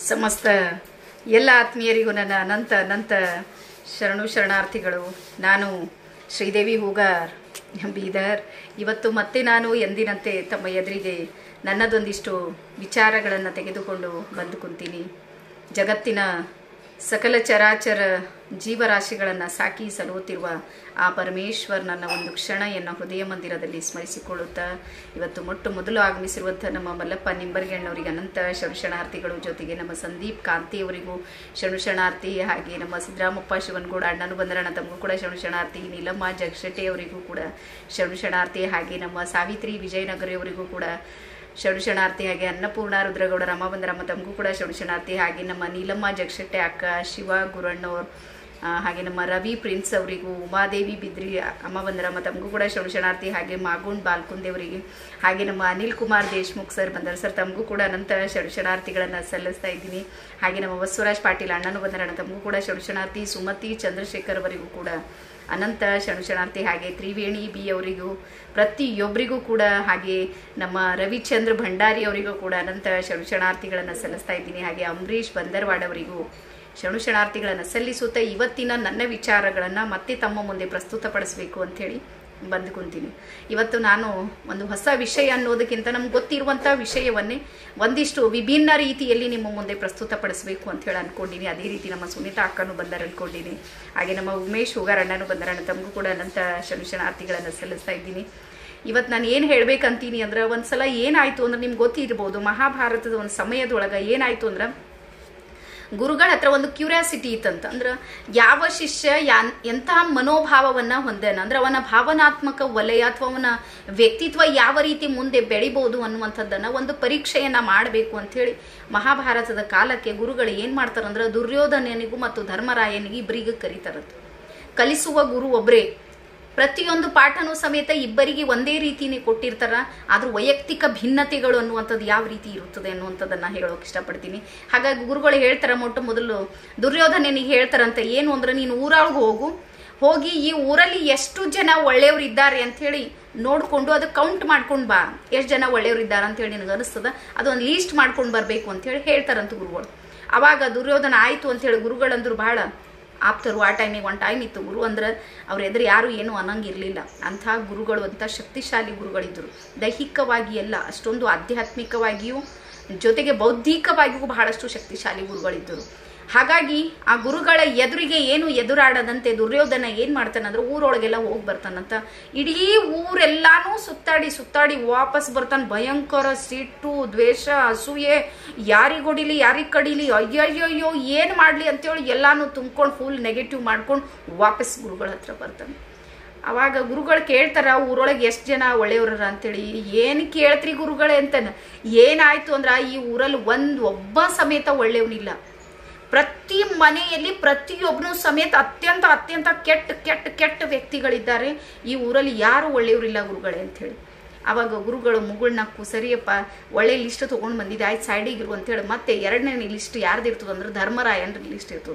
ಸಮಸ್ತ ಎಲ್ಲ ಆತ್ಮೀಯರಿಗೂ ನನ್ನ ಅನಂತ ಅನಂತ ಶರಣು ಶರಣಾರ್ಥಿಗಳು ನಾನು ಶ್ರೀದೇವಿ ಹೂಗಾರ್ ಬೀದರ್ ಇವತ್ತು ಮತ್ತೆ ನಾನು ಎಂದಿನಂತೆ ತಮ್ಮ ಎದುರಿಗೆ ನನ್ನದೊಂದಿಷ್ಟು ವಿಚಾರಗಳನ್ನು ತೆಗೆದುಕೊಂಡು ಬಂದು ಕುಂತೀನಿ ಜಗತ್ತಿನ ಸಕಲ ಚರಾಚರ ಜೀವರಾಶಿಗಳನ್ನು ಸಾಕಿ ಸಲುತ್ತಿರುವ ಆ ಪರಮೇಶ್ವರ್ ನನ್ನ ಒಂದು ಕ್ಷಣ ಎನ್ನ ಹೃದಯ ಮಂದಿರದಲ್ಲಿ ಸ್ಮರಿಸಿಕೊಳ್ಳುತ್ತಾ ಇವತ್ತು ಮೊಟ್ಟ ಮೊದಲು ಆಗಮಿಸಿರುವಂಥ ನಮ್ಮ ಮಲ್ಲಪ್ಪ ನಿಂಬರ್ಗೆಣ್ಣವರಿಗೆ ಅನಂತ ಶರಣಾರ್ಥಿಗಳು ಜೊತೆಗೆ ನಮ್ಮ ಸಂದೀಪ್ ಕಾಂತಿಯವರಿಗೂ ಶರಣಾರ್ಥಿ ಹಾಗೆ ನಮ್ಮ ಸಿದ್ದರಾಮಪ್ಪ ಶಿವನಗೌಡ ಅಣ್ಣನು ಬಂದರಣ್ಣ ತಮಗೂ ಕೂಡ ಶರಣಾರ್ಥಿ ನೀಲಮ್ಮ ಜಗಶೆಟ್ಟಿ ಅವರಿಗೂ ಕೂಡ ಶರಣಾರ್ಥಿ ಹಾಗೆ ನಮ್ಮ ಸಾವಿತ್ರಿ ವಿಜಯನಗರಿಯವರಿಗೂ ಕೂಡ ಶರಣಾರ್ಥಿ ಹಾಗೆ ಅನ್ನಪೂರ್ಣ ರುದ್ರಗೌಡ ರಮಾಬಂದರಮ್ಮ ತಮಗೂ ಕೂಡ ಶರಣಾರ್ಥಿ ಹಾಗೆ ನಮ್ಮ ನೀಲಮ್ಮ ಜಗಶೆಟ್ಟೆ ಅಕ್ಕ ಶಿವ ಗುರಣ್ಣವ್ರು ಆ, ಹಾಗೆ ನಮ್ಮ ರವಿ ಪ್ರಿನ್ಸ್ ಅವರಿಗೂ ಉಮಾದೇವಿ ಬಿದ್ರಿ ಅಮ್ಮ ಬಂದರಮ್ಮ ತಮಗೂ ಕೂಡ ಶರಣಾರ್ಥಿ ಹಾಗೆ ಮಾಗುಂಡ್ ಬಾಲ್ಕುಂದೇವರಿಗೆ ಹಾಗೆ ನಮ್ಮ ಅನಿಲ್ ಕುಮಾರ್ ದೇಶ್ಮುಖ್ ಸರ್ ಬಂದರು ಸರ್ ತಮಗೂ ಕೂಡ ಅನಂತ ಶರಣಾರ್ಥಿಗಳನ್ನು ಸಲ್ಲಿಸ್ತಾ ಇದ್ದೀನಿ ಹಾಗೆ ನಮ್ಮ ಬಸವರಾಜ್ ಪಾಟೀಲ್ ಅಣ್ಣನು ಬಂದರಣ್ಣ ತಮಗೂ ಕೂಡ ಶರಣಾರ್ಥಿ ಸುಮತಿ ಚಂದ್ರಶೇಖರ್ ಅವರಿಗೂ ಕೂಡ ಅನಂತ ಶರಣಾರ್ಥಿ ಹಾಗೆ ತ್ರಿವೇಣಿ ಬಿ ಅವರಿಗೂ ಪ್ರತಿಯೊಬ್ಬರಿಗೂ ಕೂಡ ಹಾಗೆ ನಮ್ಮ ರವಿಚಂದ್ರ ಭಂಡಾರಿ ಅವರಿಗೂ ಕೂಡ ಅನಂತ ಶರಣಾರ್ಥಿಗಳನ್ನು ಸಲ್ಲಿಸ್ತಾ ಇದ್ದೀನಿ ಹಾಗೆ ಅಂಬರೀಷ್ ಬಂದರ್ವಾಡ್ ಅವರಿಗೂ ಶರಣಾರ್ಥಿಗಳನ್ನು ಸಲ್ಲಿಸುತ್ತಾ ಇವತ್ತಿನ ನನ್ನ ವಿಚಾರಗಳನ್ನು ಮತ್ತೆ ತಮ್ಮ ಮುಂದೆ ಪ್ರಸ್ತುತಪಡಿಸಬೇಕು ಅಂಥೇಳಿ ಬಂದು ಕುಂತೀನಿ ಇವತ್ತು ನಾನು ಒಂದು ಹೊಸ ವಿಷಯ ಅನ್ನೋದಕ್ಕಿಂತ ನಮ್ಗೆ ಗೊತ್ತಿರುವಂಥ ವಿಷಯವನ್ನೇ ಒಂದಿಷ್ಟು ವಿಭಿನ್ನ ರೀತಿಯಲ್ಲಿ ನಿಮ್ಮ ಮುಂದೆ ಪ್ರಸ್ತುತಪಡಿಸಬೇಕು ಅಂತ ಹೇಳಿ ಅನ್ಕೊಂಡಿನಿ ಅದೇ ರೀತಿ ನಮ್ಮ ಸುನೀತಾ ಅಕ್ಕನೂ ಬಂದಾರ ಅನ್ಕೊಂಡಿನಿ ಹಾಗೆ ನಮ್ಮ ಉಮೇಶ್ ಹುಗಾರ್ ಅಣ್ಣನೂ ಬಂದಾರಣ್ಣ ತಮಗೂ ಕೂಡ ಅನಂತ ಶರಣಾರ್ಥಿಗಳನ್ನು ಸಲ್ಲಿಸ್ತಾ ಇದ್ದೀನಿ ಇವತ್ತು ನಾನು ಏನು ಹೇಳ್ಬೇಕಂತೀನಿ ಅಂದ್ರೆ ಒಂದ್ಸಲ ಏನಾಯ್ತು ಅಂದ್ರೆ ನಿಮ್ಗೆ ಗೊತ್ತಿರ್ಬೋದು ಮಹಾಭಾರತದ ಒಂದು ಸಮಯದೊಳಗೆ ಏನಾಯ್ತು ಅಂದ್ರೆ ಗುರುಗಳ ಹತ್ರ ಒಂದು ಕ್ಯೂರಿಯಾಸಿಟಿ ಇತ್ತಂತ ಅಂದ್ರೆ ಯಾವ ಶಿಷ್ಯ ಯಾನ್ ಎಂತಹ ಮನೋಭಾವವನ್ನ ಹೊಂದೇನ ಅಂದ್ರೆ ಅವನ ಭಾವನಾತ್ಮಕ ವಲಯ ಅಥವಾ ಅವನ ವ್ಯಕ್ತಿತ್ವ ಯಾವ ರೀತಿ ಮುಂದೆ ಬೆಳಿಬಹುದು ಅನ್ನುವಂಥದ್ದನ್ನ ಒಂದು ಪರೀಕ್ಷೆಯನ್ನ ಮಾಡಬೇಕು ಅಂತ ಹೇಳಿ ಮಹಾಭಾರತದ ಕಾಲಕ್ಕೆ ಗುರುಗಳು ಏನ್ ಮಾಡ್ತಾರಂದ್ರೆ ದುರ್ಯೋಧನನಿಗೂ ಮತ್ತು ಧರ್ಮರಾಯನಿಗೆ ಇಬ್ಬರಿಗೂ ಕರೀತಾರಂತ ಕಲಿಸುವ ಗುರು ಒಬ್ಬರೇ ಪ್ರತಿಯೊಂದು ಪಾಠನೂ ಸಮೇತ ಇಬ್ಬರಿಗೆ ಒಂದೇ ರೀತಿನೇ ಕೊಟ್ಟಿರ್ತಾರ ಆದ್ರೂ ವೈಯಕ್ತಿಕ ಭಿನ್ನತೆಗಳು ಅನ್ನುವಂಥದ್ದು ಯಾವ ರೀತಿ ಇರುತ್ತದೆ ಅನ್ನುವಂಥದ್ದನ್ನ ಹೇಳೋಕೆ ಇಷ್ಟಪಡ್ತೀನಿ ಹಾಗಾಗಿ ಗುರುಗಳು ಹೇಳ್ತಾರ ಮೊಟ್ಟ ಮೊದಲು ದುರ್ಯೋಧನನಿಗೆ ಹೇಳ್ತಾರಂತ ಏನು ಅಂದ್ರೆ ನೀನು ಊರೊಳಗೆ ಹೋಗು ಹೋಗಿ ಈ ಊರಲ್ಲಿ ಎಷ್ಟು ಜನ ಒಳ್ಳೆಯವರು ಇದ್ದಾರೆ ಅಂತ ಹೇಳಿ ನೋಡ್ಕೊಂಡು ಅದು ಕೌಂಟ್ ಮಾಡ್ಕೊಂಡು ಬಾ ಎಷ್ಟು ಜನ ಒಳ್ಳೆಯವರು ಇದ್ದಾರೆ ಅಂತ ಹೇಳಿ ನಿನಗೆ ಅನಿಸ್ತದ ಅದೊಂದು ಲೀಸ್ಟ್ ಮಾಡ್ಕೊಂಡು ಬರಬೇಕು ಅಂತ ಹೇಳಿ ಹೇಳ್ತಾರಂತ ಗುರುಗಳು ಅವಾಗ ದುರ್ಯೋಧನ ಆಯ್ತು ಅಂತ ಹೇಳಿ ಗುರುಗಳಂದ್ರು ಬಹಳ ಆಪ್ತರು ಆ ಟೈಮಿಗೆ ಒಂದು ಟೈಮ್ ಇತ್ತು ಗುರು ಅಂದ್ರೆ ಅವ್ರ ಎದುರು ಯಾರು ಏನೂ ಅನ್ನಂಗಿರಲಿಲ್ಲ ಅಂಥ ಗುರುಗಳು ಅಂತ ಶಕ್ತಿಶಾಲಿ ಗುರುಗಳಿದ್ದರು ದೈಹಿಕವಾಗಿ ಎಲ್ಲ ಅಷ್ಟೊಂದು ಆಧ್ಯಾತ್ಮಿಕವಾಗಿಯೂ ಜೊತೆಗೆ ಬೌದ್ಧಿಕವಾಗಿಯೂ ಬಹಳಷ್ಟು ಶಕ್ತಿಶಾಲಿ ಗುರುಗಳಿದ್ದರು ಹಾಗಾಗಿ ಆ ಗುರುಗಳ ಎದುರಿಗೆ ಏನು ಎದುರಾಡದಂತೆ ದುರ್ಯೋಧನ ಏನು ಮಾಡ್ತಾನಂದ್ರೆ ಊರೊಳಗೆಲ್ಲ ಹೋಗಿ ಬರ್ತಾನಂತ ಇಡೀ ಊರೆಲ್ಲಾನು ಸುತ್ತಾಡಿ ಸುತ್ತಾಡಿ ವಾಪಸ್ ಬರ್ತಾನೆ ಭಯಂಕರ ಸಿಟ್ಟು ದ್ವೇಷ ಅಸೂಯೆ ಯಾರಿಗೆ ಹೊಡಿಲಿ ಯಾರಿಗೆ ಕಡಿಲಿ ಅಯ್ಯಯ್ಯಯ್ಯೋ ಏನು ಮಾಡಲಿ ಅಂತೇಳಿ ಎಲ್ಲಾನು ತುಂಬ್ಕೊಂಡು ಫುಲ್ ನೆಗೆಟಿವ್ ಮಾಡ್ಕೊಂಡು ವಾಪಸ್ ಗುರುಗಳ ಹತ್ರ ಬರ್ತಾನೆ ಅವಾಗ ಗುರುಗಳು ಕೇಳ್ತಾರ ಊರೊಳಗೆ ಎಷ್ಟು ಜನ ಒಳ್ಳೆಯವ್ರ ಅಂತೇಳಿ ಏನು ಕೇಳ್ತ್ರಿ ಗುರುಗಳೇ ಅಂತಾನ ಏನಾಯ್ತು ಅಂದ್ರೆ ಈ ಊರಲ್ಲಿ ಒಂದು ಒಬ್ಬ ಸಮೇತ ಒಳ್ಳೆಯವನಿಲ್ಲ ಪ್ರತಿ ಮನೆಯಲ್ಲಿ ಪ್ರತಿಯೊಬ್ಬನು ಸಮೇತ ಅತ್ಯಂತ ಅತ್ಯಂತ ಕೆಟ್ಟ ಕೆಟ್ಟ ಕೆಟ್ಟ ವ್ಯಕ್ತಿಗಳಿದ್ದಾರೆ ಈ ಊರಲ್ಲಿ ಯಾರು ಒಳ್ಳೆಯವರಿಲ್ಲ ಗುರುಗಳೇ ಅಂಥೇಳಿ ಅವಾಗ ಗುರುಗಳು ಮುಗುಳ್ನಕ್ಕು ಸರಿಯಪ್ಪ ಒಳ್ಳೆ ಲಿಸ್ಟ್ ತೊಗೊಂಡು ಬಂದಿದೆ ಆಯ್ತು ಸೈಡಿಗಿರು ಅಂತೇಳಿ ಮತ್ತೆ ಎರಡನೇ ಲಿಸ್ಟ್ ಯಾರ್ದು ಇರ್ತದೆ ಅಂದ್ರೆ ಧರ್ಮರಾಯನ ಲಿಸ್ಟ್ ಇರ್ತದೆ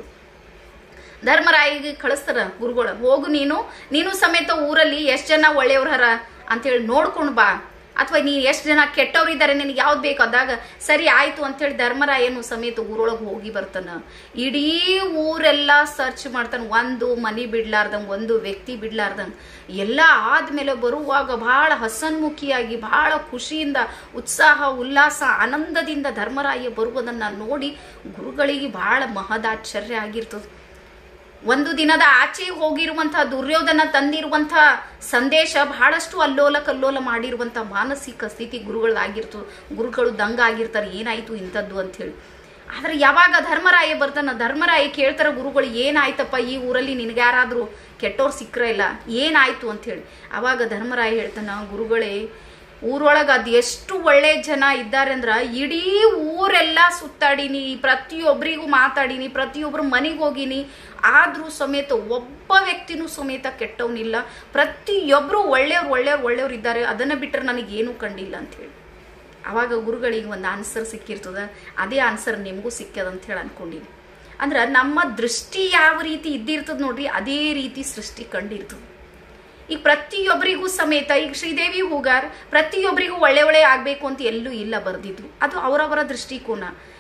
ಧರ್ಮರಾಯಿಗೆ ಕಳಿಸ್ತಾರ ಗುರುಗಳು ಹೋಗು ನೀನು ನೀನು ಸಮೇತ ಊರಲ್ಲಿ ಎಷ್ಟು ಜನ ಒಳ್ಳೆಯವ್ರ ಹರ ಅಂತೇಳಿ ನೋಡ್ಕೊಂಡು ಬಾ ಅಥವಾ ನೀ ಎಷ್ಟು ಜನ ಕೆಟ್ಟವ್ರು ಇದ್ದಾರೆ ನಿನಗೆ ಯಾವ್ದು ಬೇಕು ಅದಾಗ ಸರಿ ಆಯ್ತು ಅಂತೇಳಿ ಧರ್ಮರಾಯನು ಸಮೇತ ಊರೊಳಗೆ ಹೋಗಿ ಬರ್ತಾನ ಇಡೀ ಊರೆಲ್ಲ ಸರ್ಚ್ ಮಾಡ್ತಾನೆ ಒಂದು ಮನಿ ಬಿಡ್ಲಾರ್ದಂಗೆ ಒಂದು ವ್ಯಕ್ತಿ ಬಿಡ್ಲಾರ್ದಂಗೆ ಎಲ್ಲ ಆದ್ಮೇಲೆ ಬರುವಾಗ ಬಹಳ ಹಸನ್ಮುಖಿಯಾಗಿ ಬಹಳ ಖುಷಿಯಿಂದ ಉತ್ಸಾಹ ಉಲ್ಲಾಸ ಆನಂದದಿಂದ ಧರ್ಮರಾಯ ಬರುವುದನ್ನು ನೋಡಿ ಗುರುಗಳಿಗೆ ಬಹಳ ಮಹದಾಶ್ಚರ್ಯ ಆಗಿರ್ತದೆ ಒಂದು ದಿನದ ಆಚೆ ಹೋಗಿರುವಂತಹ ದುರ್ಯೋಧನ ತಂದಿರುವಂತಹ ಸಂದೇಶ ಬಹಳಷ್ಟು ಅಲ್ಲೋಲ ಕಲ್ಲೋಲ ಮಾಡಿರುವಂತಹ ಮಾನಸಿಕ ಸ್ಥಿತಿ ಗುರುಗಳಾಗಿರ್ತದೆ ಗುರುಗಳು ದಂಗ ಆಗಿರ್ತಾರೆ ಏನಾಯ್ತು ಇಂಥದ್ದು ಅಂತ ಹೇಳಿ ಆದ್ರೆ ಯಾವಾಗ ಧರ್ಮರಾಯ ಬರ್ತಾನ ಧರ್ಮರಾಯ ಕೇಳ್ತಾರ ಗುರುಗಳು ಏನಾಯ್ತಪ್ಪ ಈ ಊರಲ್ಲಿ ನಿನಗೆ ಯಾರಾದ್ರೂ ಕೆಟ್ಟವ್ರು ಸಿಕ್ಕರ ಇಲ್ಲ ಏನಾಯ್ತು ಅಂತ ಹೇಳಿ ಅವಾಗ ಧರ್ಮರಾಯ ಹೇಳ್ತಾನ ಗುರುಗಳೇ ಊರೊಳಗೆ ಅದು ಎಷ್ಟು ಒಳ್ಳೆ ಜನ ಇದ್ದಾರೆ ಅಂದ್ರೆ ಇಡೀ ಊರೆಲ್ಲ ಸುತ್ತಾಡೀನಿ ಪ್ರತಿಯೊಬ್ಬರಿಗೂ ಮಾತಾಡೀನಿ ಪ್ರತಿಯೊಬ್ಬರು ಮನೆಗೆ ಹೋಗೀನಿ ಆದರೂ ಸಮೇತ ಒಬ್ಬ ವ್ಯಕ್ತಿನೂ ಸಮೇತ ಕೆಟ್ಟವನಿಲ್ಲ ಪ್ರತಿಯೊಬ್ಬರು ಒಳ್ಳೆಯವ್ರು ಒಳ್ಳೆಯವ್ರು ಒಳ್ಳೆಯವ್ರು ಇದ್ದಾರೆ ಅದನ್ನು ಬಿಟ್ಟರೆ ನನಗೇನೂ ಕಂಡಿಲ್ಲ ಅಂಥೇಳಿ ಆವಾಗ ಗುರುಗಳಿಗೆ ಒಂದು ಆನ್ಸರ್ ಸಿಕ್ಕಿರ್ತದ ಅದೇ ಆನ್ಸರ್ ನಿಮಗೂ ಸಿಕ್ಕದ ಅಂತ ಹೇಳಿ ಅನ್ಕೊಂಡಿನಿ ಅಂದ್ರೆ ನಮ್ಮ ದೃಷ್ಟಿ ಯಾವ ರೀತಿ ಇದ್ದಿರ್ತದ ನೋಡ್ರಿ ಅದೇ ರೀತಿ ಸೃಷ್ಟಿ ಕಂಡಿರ್ತದೆ ಈಗ ಪ್ರತಿಯೊಬ್ಬರಿಗೂ ಸಮೇತ ಈಗ ಶ್ರೀದೇವಿ ಹೂಗಾರ್ ಪ್ರತಿಯೊಬ್ಬರಿಗೂ ಒಳ್ಳೆ ಒಳ್ಳೆ ಆಗಬೇಕು ಅಂತ ಎಲ್ಲೂ ಇಲ್ಲ ಬರೆದಿದ್ದು ಅದು ಅವರವರ ದೃಷ್ಟಿಕೋನ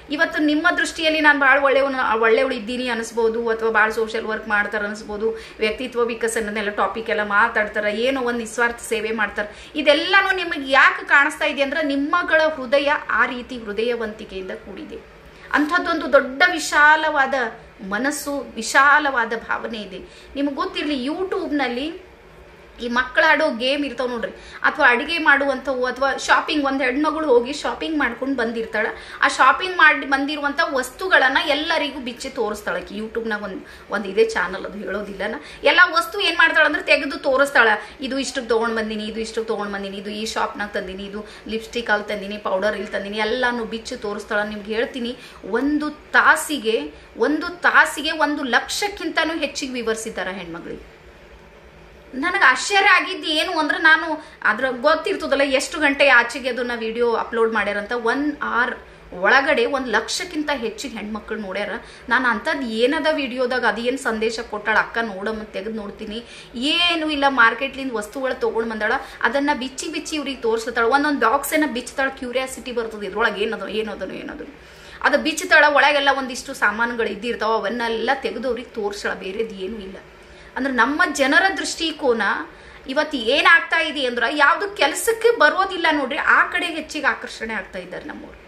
ಇವತ್ತು ನಿಮ್ಮ ದೃಷ್ಟಿಯಲ್ಲಿ ನಾನು ಭಾಳ ಒಳ್ಳೆಯವನು ಒಳ್ಳೆಯವಳು ಇದ್ದೀನಿ ಅನಿಸ್ಬೋದು ಅಥವಾ ಭಾಳ ಸೋಷಿಯಲ್ ವರ್ಕ್ ಮಾಡ್ತಾರೆ ಅನಿಸ್ಬೋದು ವ್ಯಕ್ತಿತ್ವ ವಿಕಸನನೆಲ್ಲ ಟಾಪಿಕ್ ಎಲ್ಲ ಮಾತಾಡ್ತಾರೆ ಏನೋ ಒಂದು ನಿಸ್ವಾರ್ಥ ಸೇವೆ ಮಾಡ್ತಾರೆ ಇದೆಲ್ಲನೂ ನಿಮಗೆ ಯಾಕೆ ಕಾಣಿಸ್ತಾ ಇದೆ ಅಂದ್ರೆ ನಿಮ್ಮಗಳ ಹೃದಯ ಆ ರೀತಿ ಹೃದಯವಂತಿಕೆಯಿಂದ ಕೂಡಿದೆ ಅಂಥದ್ದೊಂದು ದೊಡ್ಡ ವಿಶಾಲವಾದ ಮನಸ್ಸು ವಿಶಾಲವಾದ ಭಾವನೆ ಇದೆ ನಿಮಗೆ ಗೊತ್ತಿರಲಿ ಯೂಟ್ಯೂಬ್ನಲ್ಲಿ ಈ ಮಕ್ಕಳಾಡೋ ಗೇಮ್ ಇರ್ತಾವ ನೋಡ್ರಿ ಅಥವಾ ಅಡುಗೆ ಮಾಡುವಂಥವು ಅಥವಾ ಶಾಪಿಂಗ್ ಒಂದು ಹೆಣ್ಮಗಳು ಹೋಗಿ ಶಾಪಿಂಗ್ ಮಾಡ್ಕೊಂಡು ಬಂದಿರ್ತಾಳೆ ಆ ಶಾಪಿಂಗ್ ಮಾಡಿ ಬಂದಿರುವಂಥ ವಸ್ತುಗಳನ್ನು ಎಲ್ಲರಿಗೂ ಬಿಚ್ಚಿ ತೋರಿಸ್ತಾಳೆ ಆಕಿ ಯೂಟ್ಯೂಬ್ನಾಗ ಒಂದು ಒಂದು ಇದೇ ಚಾನಲ್ ಅದು ಹೇಳೋದಿಲ್ಲನ ಎಲ್ಲ ವಸ್ತು ಏನು ಮಾಡ್ತಾಳೆ ಅಂದ್ರೆ ತೆಗೆದು ತೋರಿಸ್ತಾಳೆ ಇದು ಇಷ್ಟಕ್ಕೆ ತೊಗೊಂಡು ಬಂದೀನಿ ಇದು ಇಷ್ಟಕ್ಕೆ ತೊಗೊಂಡು ಬಂದೀನಿ ಇದು ಈ ಶಾಪ್ನಾಗ ತಂದೀನಿ ಇದು ಲಿಪ್ಸ್ಟಿಕ್ ಅಲ್ಲಿ ತಂದೀನಿ ಪೌಡರ್ ಇಲ್ಲಿ ತಂದೀನಿ ಎಲ್ಲಾನು ಬಿಚ್ಚಿ ತೋರಿಸ್ತಾಳೆ ನಿಮ್ಗೆ ಹೇಳ್ತೀನಿ ಒಂದು ತಾಸಿಗೆ ಒಂದು ತಾಸಿಗೆ ಒಂದು ಲಕ್ಷಕ್ಕಿಂತನೂ ಹೆಚ್ಚಿಗೆ ವಿವರಿಸಿದ್ದಾರೆ ಹೆಣ್ಮಗಳಿಗೆ ನನಗೆ ಆಶ್ಚರ್ಯ ಆಗಿದ್ದು ಏನು ಅಂದ್ರೆ ನಾನು ಅದ್ರ ಗೊತ್ತಿರ್ತದಲ್ಲ ಎಷ್ಟು ಗಂಟೆ ಆಚೆಗೆ ಅದನ್ನ ವಿಡಿಯೋ ಅಪ್ಲೋಡ್ ಮಾಡ್ಯಾರಂತ ಒನ್ ಅವರ್ ಒಳಗಡೆ ಒಂದು ಲಕ್ಷಕ್ಕಿಂತ ಹೆಚ್ಚಿಗೆ ಹೆಣ್ಮಕ್ಳು ನೋಡ್ಯಾರ ನಾನು ಅಂಥದ್ದು ಏನದ ವಿಡಿಯೋದಾಗ ಅದೇನು ಸಂದೇಶ ಕೊಟ್ಟಾಳ ಅಕ್ಕ ನೋಡಮ್ಮ ತೆಗೆದು ನೋಡ್ತೀನಿ ಏನು ಇಲ್ಲ ಮಾರ್ಕೆಟ್ಲಿಂದ ವಸ್ತುಗಳು ತೊಗೊಂಡು ಬಂದಾಳ ಅದನ್ನು ಬಿಚ್ಚಿ ಬಿಚ್ಚಿ ಇವ್ರಿಗೆ ತೋರಿಸ್ತಾಳೆ ಒಂದೊಂದು ಬಾಕ್ಸನ್ನು ಬಿಚ್ತಾಳೆ ಕ್ಯೂರಿಯಾಸಿಟಿ ಬರ್ತದೆ ಇದ್ರೊಳಗೆ ಏನದು ಏನದನು ಏನದು ಅದು ಬಿಚ್ಚತಾಳ ಒಳಗೆಲ್ಲ ಒಂದಿಷ್ಟು ಸಾಮಾನುಗಳು ಇದ್ದಿರ್ತಾವ ಅವನ್ನೆಲ್ಲ ತೆಗೆದು ಅವ್ರಿಗೆ ತೋರಿಸ್ತಾಳ ಬೇರೆದು ಏನೂ ಇಲ್ಲ ಅಂದ್ರೆ ನಮ್ಮ ಜನರ ದೃಷ್ಟಿಕೋನ ಇವತ್ತು ಏನಾಗ್ತಾ ಇದೆ ಅಂದ್ರೆ ಯಾವುದು ಕೆಲಸಕ್ಕೆ ಬರೋದಿಲ್ಲ ನೋಡ್ರಿ ಆ ಕಡೆ ಹೆಚ್ಚಿಗೆ ಆಕರ್ಷಣೆ ಆಗ್ತಾ ಇದ್ದಾರೆ ನಮ್ಮವ್ರು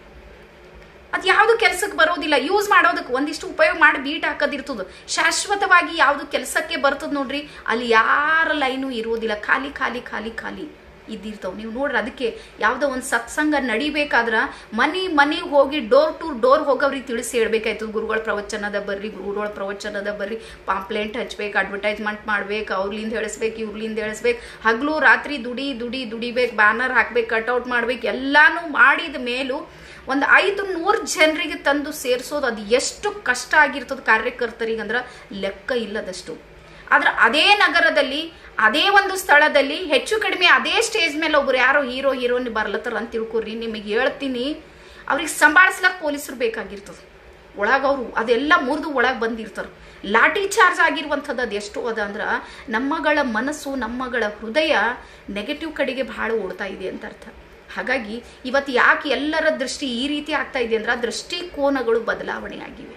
ಅದು ಯಾವುದು ಕೆಲಸಕ್ಕೆ ಬರೋದಿಲ್ಲ ಯೂಸ್ ಮಾಡೋದಕ್ಕೆ ಒಂದಿಷ್ಟು ಉಪಯೋಗ ಮಾಡಿ ಬೀಟ್ ಹಾಕೋದಿರ್ತದ ಶಾಶ್ವತವಾಗಿ ಯಾವುದು ಕೆಲಸಕ್ಕೆ ಬರ್ತದ ನೋಡ್ರಿ ಅಲ್ಲಿ ಯಾರ ಲೈನು ಇರೋದಿಲ್ಲ ಖಾಲಿ ಖಾಲಿ ಖಾಲಿ ಖಾಲಿ ಇದ್ದಿರ್ತಾವೆ ನೀವು ನೋಡ್ರಿ ಅದಕ್ಕೆ ಯಾವುದೋ ಒಂದು ಸತ್ಸಂಗ ನಡಿಬೇಕಾದ್ರೆ ಮನೆ ಮನೆಗೆ ಹೋಗಿ ಡೋರ್ ಟು ಡೋರ್ ಹೋಗೋರಿಗೆ ತಿಳಿಸಿ ಹೇಳ್ಬೇಕಾಯ್ತದ ಗುರುಗಳ ಪ್ರವಚನದ ಬರ್ರಿ ಗುರುಗಳ ಪ್ರವಚನದ ಬರ್ರಿ ಪಾಂಪ್ಲೆಂಟ್ ಹಚ್ಬೇಕು ಅಡ್ವರ್ಟೈಸ್ಮೆಂಟ್ ಮಾಡ್ಬೇಕು ಅವ್ರಲಿಂದ ಹೇಳಿಸ್ಬೇಕು ಇವ್ರಲಿಂದ ಹೇಳಿಸ್ಬೇಕು ಹಗಲು ರಾತ್ರಿ ದುಡಿ ದುಡಿ ದುಡಿಬೇಕು ಬ್ಯಾನರ್ ಹಾಕ್ಬೇಕು ಕಟ್ಔಟ್ ಮಾಡ್ಬೇಕು ಎಲ್ಲಾನು ಮಾಡಿದ ಮೇಲೂ ಒಂದು ಐದು ನೂರು ಜನರಿಗೆ ತಂದು ಸೇರಿಸೋದು ಅದು ಎಷ್ಟು ಕಷ್ಟ ಆಗಿರ್ತದೆ ಕಾರ್ಯಕರ್ತರಿಗೆ ಅಂದ್ರೆ ಲೆಕ್ಕ ಇಲ್ಲದಷ್ಟು ಆದ್ರೆ ಅದೇ ನಗರದಲ್ಲಿ ಅದೇ ಒಂದು ಸ್ಥಳದಲ್ಲಿ ಹೆಚ್ಚು ಕಡಿಮೆ ಅದೇ ಸ್ಟೇಜ್ ಮೇಲೆ ಒಬ್ರು ಯಾರೋ ಹೀರೋ ಹೀರೋಯಿನ್ ಬರ್ಲತ್ತಾರ ಅಂತ ತಿಳ್ಕೊರಿ ನಿಮಗೆ ಹೇಳ್ತೀನಿ ಅವ್ರಿಗೆ ಸಂಭಾಳಿಸ್ಲಕ್ಕೆ ಪೊಲೀಸರು ಬೇಕಾಗಿರ್ತದೆ ಒಳಗೆ ಅವರು ಅದೆಲ್ಲ ಮುರಿದು ಒಳಗೆ ಬಂದಿರ್ತಾರೆ ಲಾಠಿ ಚಾರ್ಜ್ ಆಗಿರುವಂಥದ್ದು ಅದು ಎಷ್ಟು ಅದ ಅಂದ್ರೆ ನಮ್ಮಗಳ ಮನಸ್ಸು ನಮ್ಮಗಳ ಹೃದಯ ನೆಗೆಟಿವ್ ಕಡೆಗೆ ಭಾಳ ಓಡ್ತಾ ಇದೆ ಅಂತ ಅರ್ಥ ಹಾಗಾಗಿ ಇವತ್ತು ಯಾಕೆ ಎಲ್ಲರ ದೃಷ್ಟಿ ಈ ರೀತಿ ಆಗ್ತಾ ಇದೆ ಅಂದ್ರೆ ಆ ದೃಷ್ಟಿಕೋನಗಳು ಬದಲಾವಣೆ ಆಗಿವೆ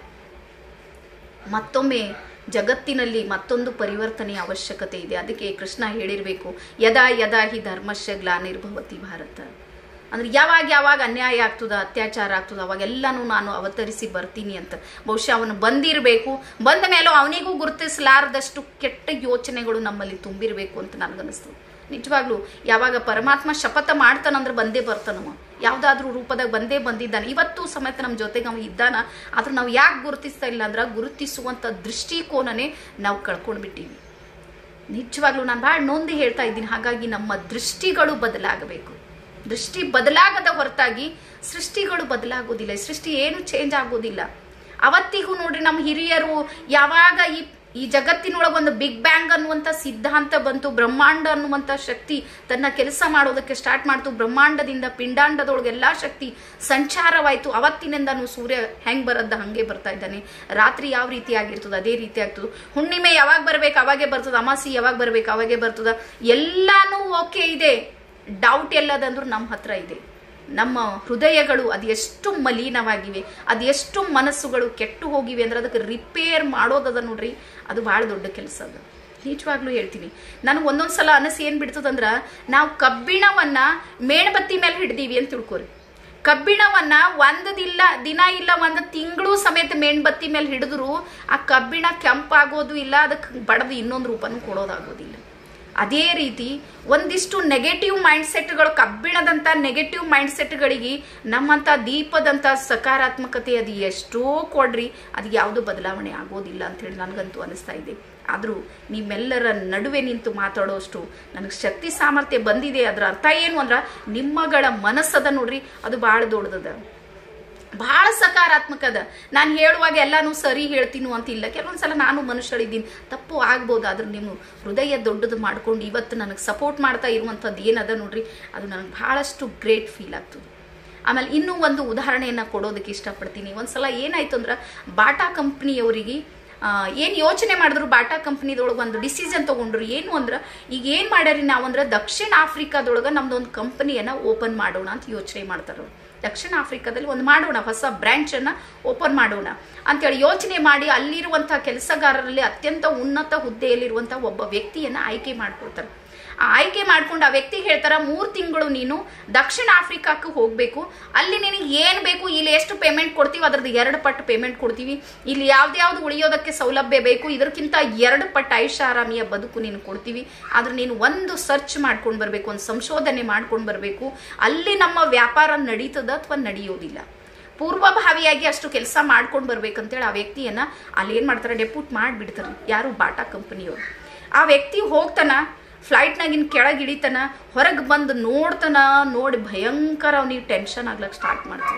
ಮತ್ತೊಮ್ಮೆ ಜಗತ್ತಿನಲ್ಲಿ ಮತ್ತೊಂದು ಪರಿವರ್ತನೆಯ ಅವಶ್ಯಕತೆ ಇದೆ ಅದಕ್ಕೆ ಕೃಷ್ಣ ಹೇಳಿರಬೇಕು ಯದಾ ಯದಾ ಹಿ ಧರ್ಮಶ್ಯ ಗ್ಲಾನಿರ್ಭವತಿ ಭಾರತ ಅಂದ್ರೆ ಯಾವಾಗ ಯಾವಾಗ ಅನ್ಯಾಯ ಆಗ್ತದ ಅತ್ಯಾಚಾರ ಆಗ್ತದ ಅವಾಗೆಲ್ಲನೂ ನಾನು ಅವತರಿಸಿ ಬರ್ತೀನಿ ಅಂತ ಬಹುಶಃ ಅವನು ಬಂದಿರಬೇಕು ಬಂದ ಮೇಲೂ ಅವನಿಗೂ ಗುರುತಿಸಲಾರದಷ್ಟು ಕೆಟ್ಟ ಯೋಚನೆಗಳು ನಮ್ಮಲ್ಲಿ ತುಂಬಿರಬೇಕು ಅಂತ ನನಗನ್ನಿಸ್ತದೆ ನಿಜವಾಗ್ಲೂ ಯಾವಾಗ ಪರಮಾತ್ಮ ಶಪಥ ಮಾಡ್ತಾನಂದ್ರೆ ಬಂದೇ ಬರ್ತಾನವ ಯಾವುದಾದ್ರೂ ರೂಪದಾಗ ಬಂದೇ ಬಂದಿದ್ದಾನೆ ಇವತ್ತು ಸಮೇತ ನಮ್ಮ ಜೊತೆಗೆ ಅವ ಇದ್ದಾನ ಆದ್ರೆ ನಾವು ಯಾಕೆ ಗುರುತಿಸ್ತಾ ಇಲ್ಲ ಅಂದ್ರೆ ಗುರುತಿಸುವಂಥ ದೃಷ್ಟಿಕೋನನೇ ನಾವು ಕಳ್ಕೊಂಡ್ಬಿಟ್ಟಿವಿ ನಿಜವಾಗ್ಲೂ ನಾನು ಭಾಳ ನೊಂದು ಹೇಳ್ತಾ ಇದ್ದೀನಿ ಹಾಗಾಗಿ ನಮ್ಮ ದೃಷ್ಟಿಗಳು ಬದಲಾಗಬೇಕು ದೃಷ್ಟಿ ಬದಲಾಗದ ಹೊರತಾಗಿ ಸೃಷ್ಟಿಗಳು ಬದಲಾಗೋದಿಲ್ಲ ಈ ಸೃಷ್ಟಿ ಏನು ಚೇಂಜ್ ಆಗೋದಿಲ್ಲ ಅವತ್ತಿಗೂ ನೋಡ್ರಿ ನಮ್ಮ ಹಿರಿಯರು ಯಾವಾಗ ಈ ಈ ಜಗತ್ತಿನೊಳಗೆ ಒಂದು ಬಿಗ್ ಬ್ಯಾಂಗ್ ಅನ್ನುವಂಥ ಸಿದ್ಧಾಂತ ಬಂತು ಬ್ರಹ್ಮಾಂಡ ಅನ್ನುವಂಥ ಶಕ್ತಿ ತನ್ನ ಕೆಲಸ ಮಾಡೋದಕ್ಕೆ ಸ್ಟಾರ್ಟ್ ಮಾಡ್ತು ಬ್ರಹ್ಮಾಂಡದಿಂದ ಪಿಂಡಾಂಡದೊಳಗೆ ಎಲ್ಲಾ ಶಕ್ತಿ ಸಂಚಾರವಾಯಿತು ಅವತ್ತಿನಿಂದನೂ ಸೂರ್ಯ ಹೆಂಗ್ ಬರದ್ದ ಹಂಗೆ ಬರ್ತಾ ಇದ್ದಾನೆ ರಾತ್ರಿ ಯಾವ ರೀತಿ ಆಗಿರ್ತದ ಅದೇ ರೀತಿ ಆಗ್ತದೆ ಹುಣ್ಣಿಮೆ ಯಾವಾಗ ಬರ್ಬೇಕು ಅವಾಗೆ ಬರ್ತದ ಅಮಾಸಿ ಯಾವಾಗ ಬರ್ಬೇಕು ಅವಾಗೆ ಬರ್ತದ ಎಲ್ಲಾನು ಓಕೆ ಇದೆ ಡೌಟ್ ಎಲ್ಲದಂದ್ರೂ ನಮ್ಮ ಹತ್ರ ಇದೆ ನಮ್ಮ ಹೃದಯಗಳು ಅದು ಎಷ್ಟು ಮಲೀನವಾಗಿವೆ ಅದು ಎಷ್ಟು ಮನಸ್ಸುಗಳು ಕೆಟ್ಟು ಹೋಗಿವೆ ಅಂದ್ರೆ ಅದಕ್ಕೆ ರಿಪೇರ್ ಮಾಡೋದದ ನೋಡ್ರಿ ಅದು ಭಾಳ ದೊಡ್ಡ ಕೆಲಸ ಅದು ನಿಜವಾಗ್ಲೂ ಹೇಳ್ತೀನಿ ನನಗೆ ಒಂದೊಂದು ಸಲ ಅನಸು ಏನು ಬಿಡ್ತದಂದ್ರೆ ನಾವು ಕಬ್ಬಿಣವನ್ನ ಮೇಣಬತ್ತಿ ಮೇಲೆ ಹಿಡ್ದೀವಿ ಅಂತ ತಿಳ್ಕೊರಿ ಕಬ್ಬಿಣವನ್ನ ಒಂದದಿಲ್ಲ ದಿನ ಇಲ್ಲ ಒಂದು ತಿಂಗಳು ಸಮೇತ ಮೇಣಬತ್ತಿ ಮೇಲೆ ಹಿಡಿದ್ರು ಆ ಕಬ್ಬಿಣ ಕೆಂಪಾಗೋದು ಇಲ್ಲ ಅದಕ್ಕೆ ಬಡದು ಇನ್ನೊಂದು ರೂಪನೂ ಕೊಡೋದಾಗೋದಿಲ್ಲ ಅದೇ ರೀತಿ ಒಂದಿಷ್ಟು ನೆಗೆಟಿವ್ ಮೈಂಡ್ ಸೆಟ್ಗಳು ಕಬ್ಬಿಣದಂಥ ನೆಗೆಟಿವ್ ಮೈಂಡ್ ಸೆಟ್ಗಳಿಗೆ ನಮ್ಮಂಥ ದೀಪದಂಥ ಸಕಾರಾತ್ಮಕತೆ ಅದು ಎಷ್ಟೋ ಕೊಡ್ರಿ ಅದು ಯಾವುದು ಬದಲಾವಣೆ ಆಗೋದಿಲ್ಲ ಅಂತೇಳಿ ನನಗಂತೂ ಅನಿಸ್ತಾ ಇದೆ ಆದರೂ ನಿಮ್ಮೆಲ್ಲರ ನಡುವೆ ನಿಂತು ಮಾತಾಡೋಷ್ಟು ನನಗೆ ಶಕ್ತಿ ಸಾಮರ್ಥ್ಯ ಬಂದಿದೆ ಅದರ ಅರ್ಥ ಏನು ಅಂದ್ರೆ ನಿಮ್ಮಗಳ ಮನಸ್ಸದ ನೋಡ್ರಿ ಅದು ಭಾಳ ದೊಡ್ಡದದ ಭಾಳ ಸಕಾರಾತ್ಮಕ ಅದ ನಾನು ಹೇಳುವಾಗ ಎಲ್ಲಾನು ಸರಿ ಹೇಳ್ತೀನು ಅಂತಿಲ್ಲ ಕೆಲವೊಂದ್ಸಲ ನಾನು ಮನುಷ್ಯಳಿದ್ದೀನಿ ತಪ್ಪು ಆಗ್ಬೋದು ಆದ್ರೆ ನೀವು ಹೃದಯ ದೊಡ್ಡದು ಮಾಡ್ಕೊಂಡು ಇವತ್ತು ನನಗೆ ಸಪೋರ್ಟ್ ಮಾಡ್ತಾ ಇರುವಂಥದ್ದು ಏನದ ನೋಡ್ರಿ ಅದು ನನಗೆ ಭಾಳಷ್ಟು ಗ್ರೇಟ್ ಫೀಲ್ ಆಗ್ತದೆ ಆಮೇಲೆ ಇನ್ನೂ ಒಂದು ಉದಾಹರಣೆಯನ್ನು ಕೊಡೋದಕ್ಕೆ ಇಷ್ಟಪಡ್ತೀನಿ ಒಂದ್ಸಲ ಏನಾಯ್ತು ಅಂದ್ರೆ ಬಾಟಾ ಕಂಪ್ನಿಯವರಿಗೆ ಏನು ಯೋಚನೆ ಮಾಡಿದ್ರು ಬಾಟಾ ಕಂಪ್ನಿದೊಳಗೆ ಒಂದು ಡಿಸಿಷನ್ ತೊಗೊಂಡ್ರು ಏನು ಅಂದ್ರೆ ಈಗ ಏನು ಮಾಡ್ಯಾರಿ ನಾವು ಅಂದ್ರೆ ದಕ್ಷಿಣ ಆಫ್ರಿಕಾದೊಳಗೆ ನಮ್ದೊಂದು ಕಂಪನಿಯನ್ನು ಓಪನ್ ಮಾಡೋಣ ಅಂತ ಯೋಚನೆ ಮಾಡ್ತಾರೆ ದಕ್ಷಿಣ ಆಫ್ರಿಕಾದಲ್ಲಿ ಒಂದು ಮಾಡೋಣ ಹೊಸ ಬ್ರ್ಯಾಂಚನ್ನು ಓಪನ್ ಮಾಡೋಣ ಅಂತೇಳಿ ಯೋಚನೆ ಮಾಡಿ ಅಲ್ಲಿರುವಂಥ ಕೆಲಸಗಾರರಲ್ಲಿ ಅತ್ಯಂತ ಉನ್ನತ ಹುದ್ದೆಯಲ್ಲಿರುವಂಥ ಒಬ್ಬ ವ್ಯಕ್ತಿಯನ್ನು ಆಯ್ಕೆ ಮಾಡ್ಕೊಳ್ತಾರೆ ಆ ಆಯ್ಕೆ ಮಾಡ್ಕೊಂಡು ಆ ವ್ಯಕ್ತಿ ಹೇಳ್ತಾರ ಮೂರು ತಿಂಗಳು ನೀನು ದಕ್ಷಿಣ ಆಫ್ರಿಕಾಕ್ಕೆ ಹೋಗಬೇಕು ಅಲ್ಲಿ ನಿನಗೆ ಏನು ಬೇಕು ಇಲ್ಲಿ ಎಷ್ಟು ಪೇಮೆಂಟ್ ಕೊಡ್ತೀವಿ ಅದ್ರದ್ದು ಎರಡು ಪಟ್ಟು ಪೇಮೆಂಟ್ ಕೊಡ್ತೀವಿ ಇಲ್ಲಿ ಯಾವ್ದು ಉಳಿಯೋದಕ್ಕೆ ಸೌಲಭ್ಯ ಬೇಕು ಇದಕ್ಕಿಂತ ಎರಡು ಪಟ್ಟು ಐಷಾರಾಮಿಯ ಬದುಕು ನೀನು ಕೊಡ್ತೀವಿ ಆದ್ರೆ ನೀನು ಒಂದು ಸರ್ಚ್ ಮಾಡ್ಕೊಂಡು ಬರಬೇಕು ಒಂದು ಸಂಶೋಧನೆ ಮಾಡ್ಕೊಂಡು ಬರಬೇಕು ಅಲ್ಲಿ ನಮ್ಮ ವ್ಯಾಪಾರ ನಡೀತದ ಅಥವಾ ನಡೆಯೋದಿಲ್ಲ ಪೂರ್ವಭಾವಿಯಾಗಿ ಅಷ್ಟು ಕೆಲಸ ಮಾಡ್ಕೊಂಡು ಬರ್ಬೇಕಂತೇಳಿ ಆ ವ್ಯಕ್ತಿಯನ್ನ ಅಲ್ಲಿ ಏನು ಮಾಡ್ತಾರೆ ಡೆಪ್ಯೂಟ್ ಮಾಡಿಬಿಡ್ತಾರೆ ಯಾರು ಬಾಟಾ ಕಂಪನಿಯವರು ಆ ವ್ಯಕ್ತಿ ಹೋಗ್ತಾನ ಫ್ಲೈಟ್ನಾಗಿನ ಕೆಳಗೆ ಇಳಿತಾನ ಹೊರಗೆ ಬಂದು ನೋಡ್ತಾನ ನೋಡಿ ಭಯಂಕರ ಅವನಿಗೆ ಟೆನ್ಷನ್ ಆಗ್ಲಕ್ಕೆ ಸ್ಟಾರ್ಟ್ ಮಾಡ್ತೀವಿ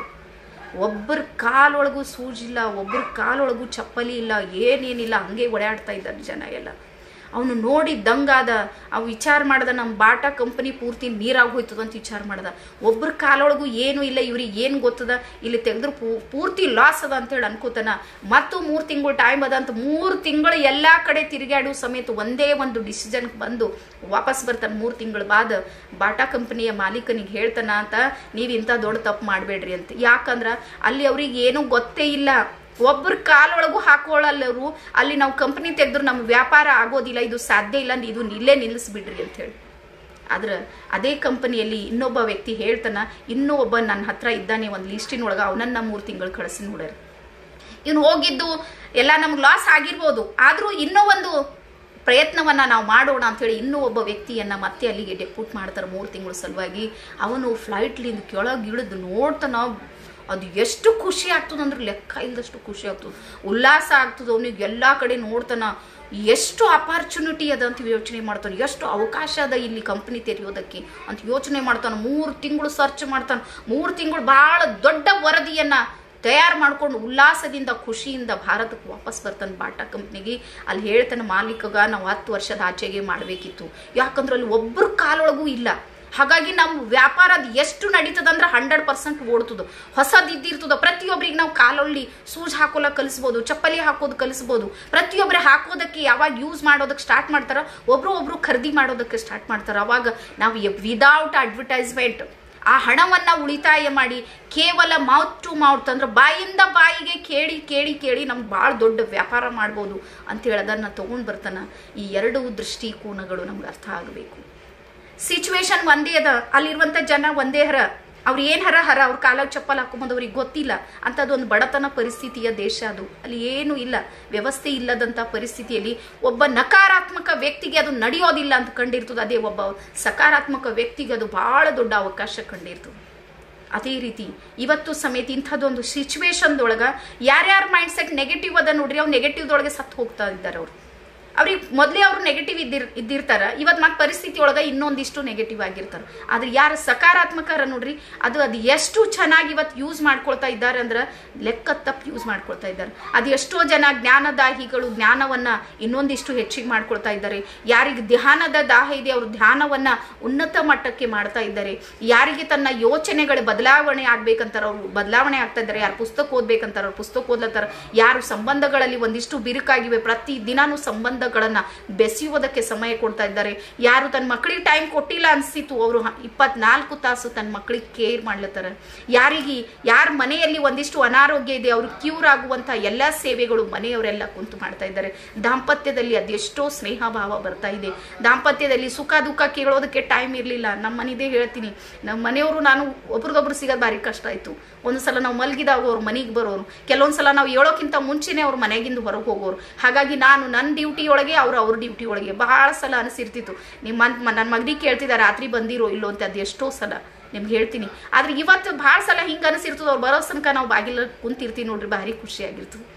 ಒಬ್ಬರ ಕಾಲೊಳಗೂ ಸೂಜಿಲ್ಲ ಒಬ್ಬರ ಕಾಲೊಳಗೂ ಚಪ್ಪಲಿ ಇಲ್ಲ ಏನೇನಿಲ್ಲ ಹಂಗೆ ಓಡಾಡ್ತಾ ಇದ್ದಾರೆ ಜನ ಎಲ್ಲ ಅವನು ನೋಡಿ ದಂಗಾದ ಅವ್ ವಿಚಾರ ಮಾಡ್ದ ನಮ್ಮ ಬಾಟಾ ಕಂಪನಿ ಪೂರ್ತಿ ನೀರಾಗಿ ಹೋಯ್ತದ ಅಂತ ವಿಚಾರ ಮಾಡ್ದ ಒಬ್ಬರ ಕಾಲೊಳಗೂ ಏನು ಇಲ್ಲ ಇವ್ರಿಗೆ ಏನು ಗೊತ್ತದ ಇಲ್ಲಿ ತೆಗೆದ್ರು ಪೂರ್ತಿ ಲಾಸ್ ಅದ ಅಂತೇಳಿ ಅನ್ಕೋತಾನ ಮತ್ತು ಮೂರು ತಿಂಗಳು ಟೈಮ್ ಅದ ಅಂತ ಮೂರು ತಿಂಗಳು ಎಲ್ಲ ಕಡೆ ತಿರುಗಾಡು ಸಮೇತ ಒಂದೇ ಒಂದು ಡಿಸಿಷನ್ ಬಂದು ವಾಪಸ್ ಬರ್ತಾನೆ ಮೂರು ತಿಂಗಳು ಬಾದ ಬಾಟಾ ಕಂಪನಿಯ ಮಾಲೀಕನಿಗೆ ಹೇಳ್ತಾನ ಅಂತ ನೀವು ಇಂಥ ದೊಡ್ಡ ತಪ್ಪು ಮಾಡಬೇಡ್ರಿ ಅಂತ ಯಾಕಂದ್ರೆ ಅಲ್ಲಿ ಅವ್ರಿಗೆ ಏನೂ ಗೊತ್ತೇ ಇಲ್ಲ ಒಬ್ಬರ ಕಾಲೊಳಗೂ ಹಾಕೊಳ್ಳಲ್ಲರು ಅಲ್ಲಿ ನಾವು ಕಂಪ್ನಿ ತೆಗೆದ್ರು ನಮ್ಮ ವ್ಯಾಪಾರ ಆಗೋದಿಲ್ಲ ಇದು ಸಾಧ್ಯ ಇಲ್ಲ ಇದು ಇಲ್ಲೇ ನಿಲ್ಲಿಸ್ಬಿಡ್ರಿ ಅಂತ ಹೇಳಿ ಆದ್ರೆ ಅದೇ ಕಂಪನಿಯಲ್ಲಿ ಇನ್ನೊಬ್ಬ ವ್ಯಕ್ತಿ ಹೇಳ್ತಾನ ಇನ್ನೂ ಒಬ್ಬ ನನ್ನ ಹತ್ರ ಇದ್ದಾನೆ ಒಂದು ಲಿಸ್ಟಿನೊಳಗೆ ಅವನನ್ನ ಮೂರು ತಿಂಗಳು ಕಳಿಸಿ ನೋಡ್ರಿ ಇವನು ಹೋಗಿದ್ದು ಎಲ್ಲ ನಮ್ಗೆ ಲಾಸ್ ಆಗಿರ್ಬೋದು ಆದರೂ ಇನ್ನೂ ಒಂದು ಪ್ರಯತ್ನವನ್ನ ನಾವು ಮಾಡೋಣ ಅಂಥೇಳಿ ಇನ್ನೂ ಒಬ್ಬ ವ್ಯಕ್ತಿಯನ್ನ ಮತ್ತೆ ಅಲ್ಲಿಗೆ ಡೆಪ್ಯೂಟ್ ಮಾಡ್ತಾರೆ ಮೂರು ತಿಂಗಳ ಸಲುವಾಗಿ ಅವನು ಫ್ಲೈಟ್ಲಿಂದ ಕೆಳಗೆ ಇಳಿದು ನೋಡ್ತಾನ ಅದು ಎಷ್ಟು ಖುಷಿ ಆಗ್ತದೆ ಅಂದ್ರೆ ಲೆಕ್ಕ ಇಲ್ಲದಷ್ಟು ಖುಷಿ ಆಗ್ತದೆ ಉಲ್ಲಾಸ ಆಗ್ತದೆ ಅವನಿಗೆ ಎಲ್ಲ ಕಡೆ ನೋಡ್ತಾನ ಎಷ್ಟು ಅಪಾರ್ಚುನಿಟಿ ಅದ ಅಂತ ಯೋಚನೆ ಮಾಡ್ತಾನೆ ಎಷ್ಟು ಅವಕಾಶ ಅದ ಇಲ್ಲಿ ಕಂಪ್ನಿ ತೆರೆಯೋದಕ್ಕೆ ಅಂತ ಯೋಚನೆ ಮಾಡ್ತಾನೆ ಮೂರು ತಿಂಗಳು ಸರ್ಚ್ ಮಾಡ್ತಾನೆ ಮೂರು ತಿಂಗಳು ಭಾಳ ದೊಡ್ಡ ವರದಿಯನ್ನ ತಯಾರು ಮಾಡ್ಕೊಂಡು ಉಲ್ಲಾಸದಿಂದ ಖುಷಿಯಿಂದ ಭಾರತಕ್ಕೆ ವಾಪಸ್ ಬರ್ತಾನೆ ಬಾಟಾ ಕಂಪ್ನಿಗೆ ಅಲ್ಲಿ ಹೇಳ್ತಾನೆ ಮಾಲೀಕಗ ನಾವು ಹತ್ತು ವರ್ಷದ ಆಚೆಗೆ ಮಾಡಬೇಕಿತ್ತು ಯಾಕಂದ್ರೆ ಅಲ್ಲಿ ಒಬ್ಬರ ಕಾಲೊಳಗೂ ಇಲ್ಲ ಹಾಗಾಗಿ ನಮ್ಮ ವ್ಯಾಪಾರ ಅದು ಎಷ್ಟು ನಡೀತದ ಅಂದ್ರೆ ಹಂಡ್ರೆಡ್ ಪರ್ಸೆಂಟ್ ಓಡ್ತದ ಹೊಸದು ಇದ್ದಿರ್ತದ ಪ್ರತಿಯೊಬ್ಬರಿಗೆ ನಾವು ಕಾಲೊಳ್ಳಿ ಸೂಜ್ ಹಾಕೋಲ್ಲ ಕಲಿಸ್ಬೋದು ಚಪ್ಪಲಿ ಹಾಕೋದು ಕಲಿಸ್ಬೋದು ಪ್ರತಿಯೊಬ್ಬರೇ ಹಾಕೋದಕ್ಕೆ ಯಾವಾಗ ಯೂಸ್ ಮಾಡೋದಕ್ಕೆ ಸ್ಟಾರ್ಟ್ ಮಾಡ್ತಾರ ಒಬ್ರು ಒಬ್ರು ಖರೀದಿ ಮಾಡೋದಕ್ಕೆ ಸ್ಟಾರ್ಟ್ ಮಾಡ್ತಾರ ಅವಾಗ ನಾವು ವಿದೌಟ್ ಅಡ್ವರ್ಟೈಸ್ಮೆಂಟ್ ಆ ಹಣವನ್ನ ಉಳಿತಾಯ ಮಾಡಿ ಕೇವಲ ಮೌತ್ ಟು ಮೌತ್ ಅಂದ್ರೆ ಬಾಯಿಂದ ಬಾಯಿಗೆ ಕೇಳಿ ಕೇಳಿ ಕೇಳಿ ನಮ್ಗೆ ಭಾಳ ದೊಡ್ಡ ವ್ಯಾಪಾರ ಮಾಡ್ಬೋದು ಅಂತೇಳಿ ಅದನ್ನು ತೊಗೊಂಡು ಬರ್ತಾನ ಈ ಎರಡು ದೃಷ್ಟಿಕೋನಗಳು ನಮ್ಗೆ ಅರ್ಥ ಆಗಬೇಕು ಸಿಚುವೇಶನ್ ಒಂದೇ ಅದ ಅಲ್ಲಿರುವಂಥ ಜನ ಒಂದೇ ಹರ ಅವ್ರು ಏನು ಹರ ಹರ ಅವ್ರ ಕಾಲಾಗ ಚಪ್ಪಲ್ ಹಾಕೊಂಬಂದು ಅವ್ರಿಗೆ ಗೊತ್ತಿಲ್ಲ ಅಂಥದ್ದೊಂದು ಬಡತನ ಪರಿಸ್ಥಿತಿಯ ದೇಶ ಅದು ಅಲ್ಲಿ ಏನೂ ಇಲ್ಲ ವ್ಯವಸ್ಥೆ ಇಲ್ಲದಂಥ ಪರಿಸ್ಥಿತಿಯಲ್ಲಿ ಒಬ್ಬ ನಕಾರಾತ್ಮಕ ವ್ಯಕ್ತಿಗೆ ಅದು ನಡೆಯೋದಿಲ್ಲ ಅಂತ ಕಂಡಿರ್ತದೆ ಅದೇ ಒಬ್ಬ ಸಕಾರಾತ್ಮಕ ವ್ಯಕ್ತಿಗೆ ಅದು ಬಹಳ ದೊಡ್ಡ ಅವಕಾಶ ಕಂಡಿರ್ತದೆ ಅದೇ ರೀತಿ ಇವತ್ತು ಸಮೇತ ಇಂಥದ್ದೊಂದು ಸಿಚುವೇಶನ್ದೊಳಗೆ ಯಾರ್ಯಾರ ಮೈಂಡ್ ಸೆಟ್ ನೆಗೆಟಿವ್ ಅದ ನೋಡ್ರಿ ಅವ್ರು ನೆಗೆಟಿವ್ದೊಳಗೆ ಸತ್ತು ಹೋಗ್ತಾ ಇದ್ದಾರೆ ಅವರು ಅವ್ರಿಗೆ ಮೊದಲೇ ಅವರು ನೆಗೆಟಿವ್ ಇದ್ದಿರ್ ಇದ್ದಿರ್ತಾರ ಇವತ್ತು ಮತ್ತೆ ಪರಿಸ್ಥಿತಿ ಒಳಗೆ ಇನ್ನೊಂದಿಷ್ಟು ನೆಗೆಟಿವ್ ಆಗಿರ್ತಾರೆ ಆದ್ರೆ ಯಾರು ಸಕಾರಾತ್ಮಕರ ನೋಡ್ರಿ ಅದು ಅದು ಎಷ್ಟು ಚೆನ್ನಾಗಿ ಇವತ್ತು ಯೂಸ್ ಮಾಡ್ಕೊಳ್ತಾ ಇದ್ದಾರೆ ಅಂದ್ರೆ ಲೆಕ್ಕ ತಪ್ಪು ಯೂಸ್ ಮಾಡ್ಕೊಳ್ತಾ ಇದ್ದಾರೆ ಅದು ಎಷ್ಟೋ ಜನ ಜ್ಞಾನದಾಹಿಗಳು ಜ್ಞಾನವನ್ನ ಇನ್ನೊಂದಿಷ್ಟು ಹೆಚ್ಚಿಗೆ ಮಾಡ್ಕೊಳ್ತಾ ಇದ್ದಾರೆ ಯಾರಿಗೆ ಧ್ಯಾನದ ದಾಹ ಇದೆ ಅವರು ಧ್ಯಾನವನ್ನ ಉನ್ನತ ಮಟ್ಟಕ್ಕೆ ಮಾಡ್ತಾ ಇದ್ದಾರೆ ಯಾರಿಗೆ ತನ್ನ ಯೋಚನೆಗಳ ಬದಲಾವಣೆ ಆಗ್ಬೇಕಂತಾರ ಅವರು ಬದಲಾವಣೆ ಆಗ್ತಾ ಇದ್ದಾರೆ ಯಾರು ಪುಸ್ತಕ ಓದ್ಬೇಕಂತಾರ ಅವ್ರು ಪುಸ್ತಕ ಓದ್ಲತ್ತಾರ ಯಾರು ಸಂಬಂಧಗಳಲ್ಲಿ ಒಂದಿಷ್ಟು ಬಿರುಕಾಗಿವೆ ಪ್ರತಿ ದಿನಾನು ಸಂಬಂಧ ಗಳನ್ನ ಬೆಸೆಯುವುದಕ್ಕೆ ಸಮಯ ಕೊಡ್ತಾ ಇದ್ದಾರೆ ಯಾರು ತನ್ನ ಮಕ್ಕಳಿಗೆ ಟೈಮ್ ಕೊಟ್ಟಿಲ್ಲ ಅನ್ಸಿತ್ತು ಅವರು ಇಪ್ಪತ್ನಾಲ್ಕು ತಾಸು ತನ್ನ ಮಕ್ಕಳಿಗೆ ಕೇರ್ ಮಾಡ್ಲತ್ತಾರ ಯಾರಿಗೆ ಯಾರ ಮನೆಯಲ್ಲಿ ಒಂದಿಷ್ಟು ಅನಾರೋಗ್ಯ ಇದೆ ಅವ್ರು ಕ್ಯೂರ್ ಆಗುವಂತ ಎಲ್ಲ ಸೇವೆಗಳು ಮನೆಯವರೆಲ್ಲ ಕುಂತು ಮಾಡ್ತಾ ಇದ್ದಾರೆ ದಾಂಪತ್ಯದಲ್ಲಿ ಅದೆಷ್ಟೋ ಸ್ನೇಹ ಭಾವ ಬರ್ತಾ ಇದೆ ದಾಂಪತ್ಯದಲ್ಲಿ ಸುಖ ದುಃಖ ಕೇಳೋದಕ್ಕೆ ಟೈಮ್ ಇರಲಿಲ್ಲ ನಮ್ಮ ಮನೆದೇ ಹೇಳ್ತೀನಿ ನಮ್ಮ ಮನೆಯವರು ನಾನು ಒಬ್ರದೊಬ್ರು ಸಿಗೋದು ಭಾರಿ ಕಷ್ಟ ಆಯ್ತು ಒಂದು ಸಲ ನಾವು ಮಲಗಿದಾಗ ಅವ್ರ ಮನೆಗೆ ಬರೋರು ಕೆಲವೊಂದು ಸಲ ನಾವು ಹೇಳೋಕ್ಕಿಂತ ಮುಂಚೆನೆ ಅವ್ರ ಮನೆಗಿಂದ ಹೊರಗೆ ಹೋಗೋರು ಹಾಗಾಗಿ ನಾನು ನನ್ನ ಡ್ಯೂಟಿ ಒಳಗೆ ಅವ್ರು ಅವ್ರ ಡ್ಯೂಟಿ ಒಳಗೆ ಬಹಳ ಸಲ ಅನಿಸಿರ್ತಿತ್ತು ನಿಮ್ಮ ನನ್ನ ಮಗನಿಗೆ ಕೇಳ್ತಿದ್ದ ರಾತ್ರಿ ಬಂದಿರೋ ಇಲ್ಲೋ ಅಂತ ಅದು ಎಷ್ಟೋ ಸಲ ನಿಮ್ಗೆ ಹೇಳ್ತೀನಿ ಆದ್ರೆ ಇವತ್ತು ಭಾಳ ಸಲ ಹಿಂಗೆ ಅನಿಸಿರ್ತದೆ ಅವ್ರು ಬರೋ ತನಕ ನಾವು ಬಾಗಿಲ ಕುಂತಿರ್ತೀವಿ ನೋಡ್ರಿ ಭಾರಿ ಖುಷಿಯಾಗಿರ್ತದೆ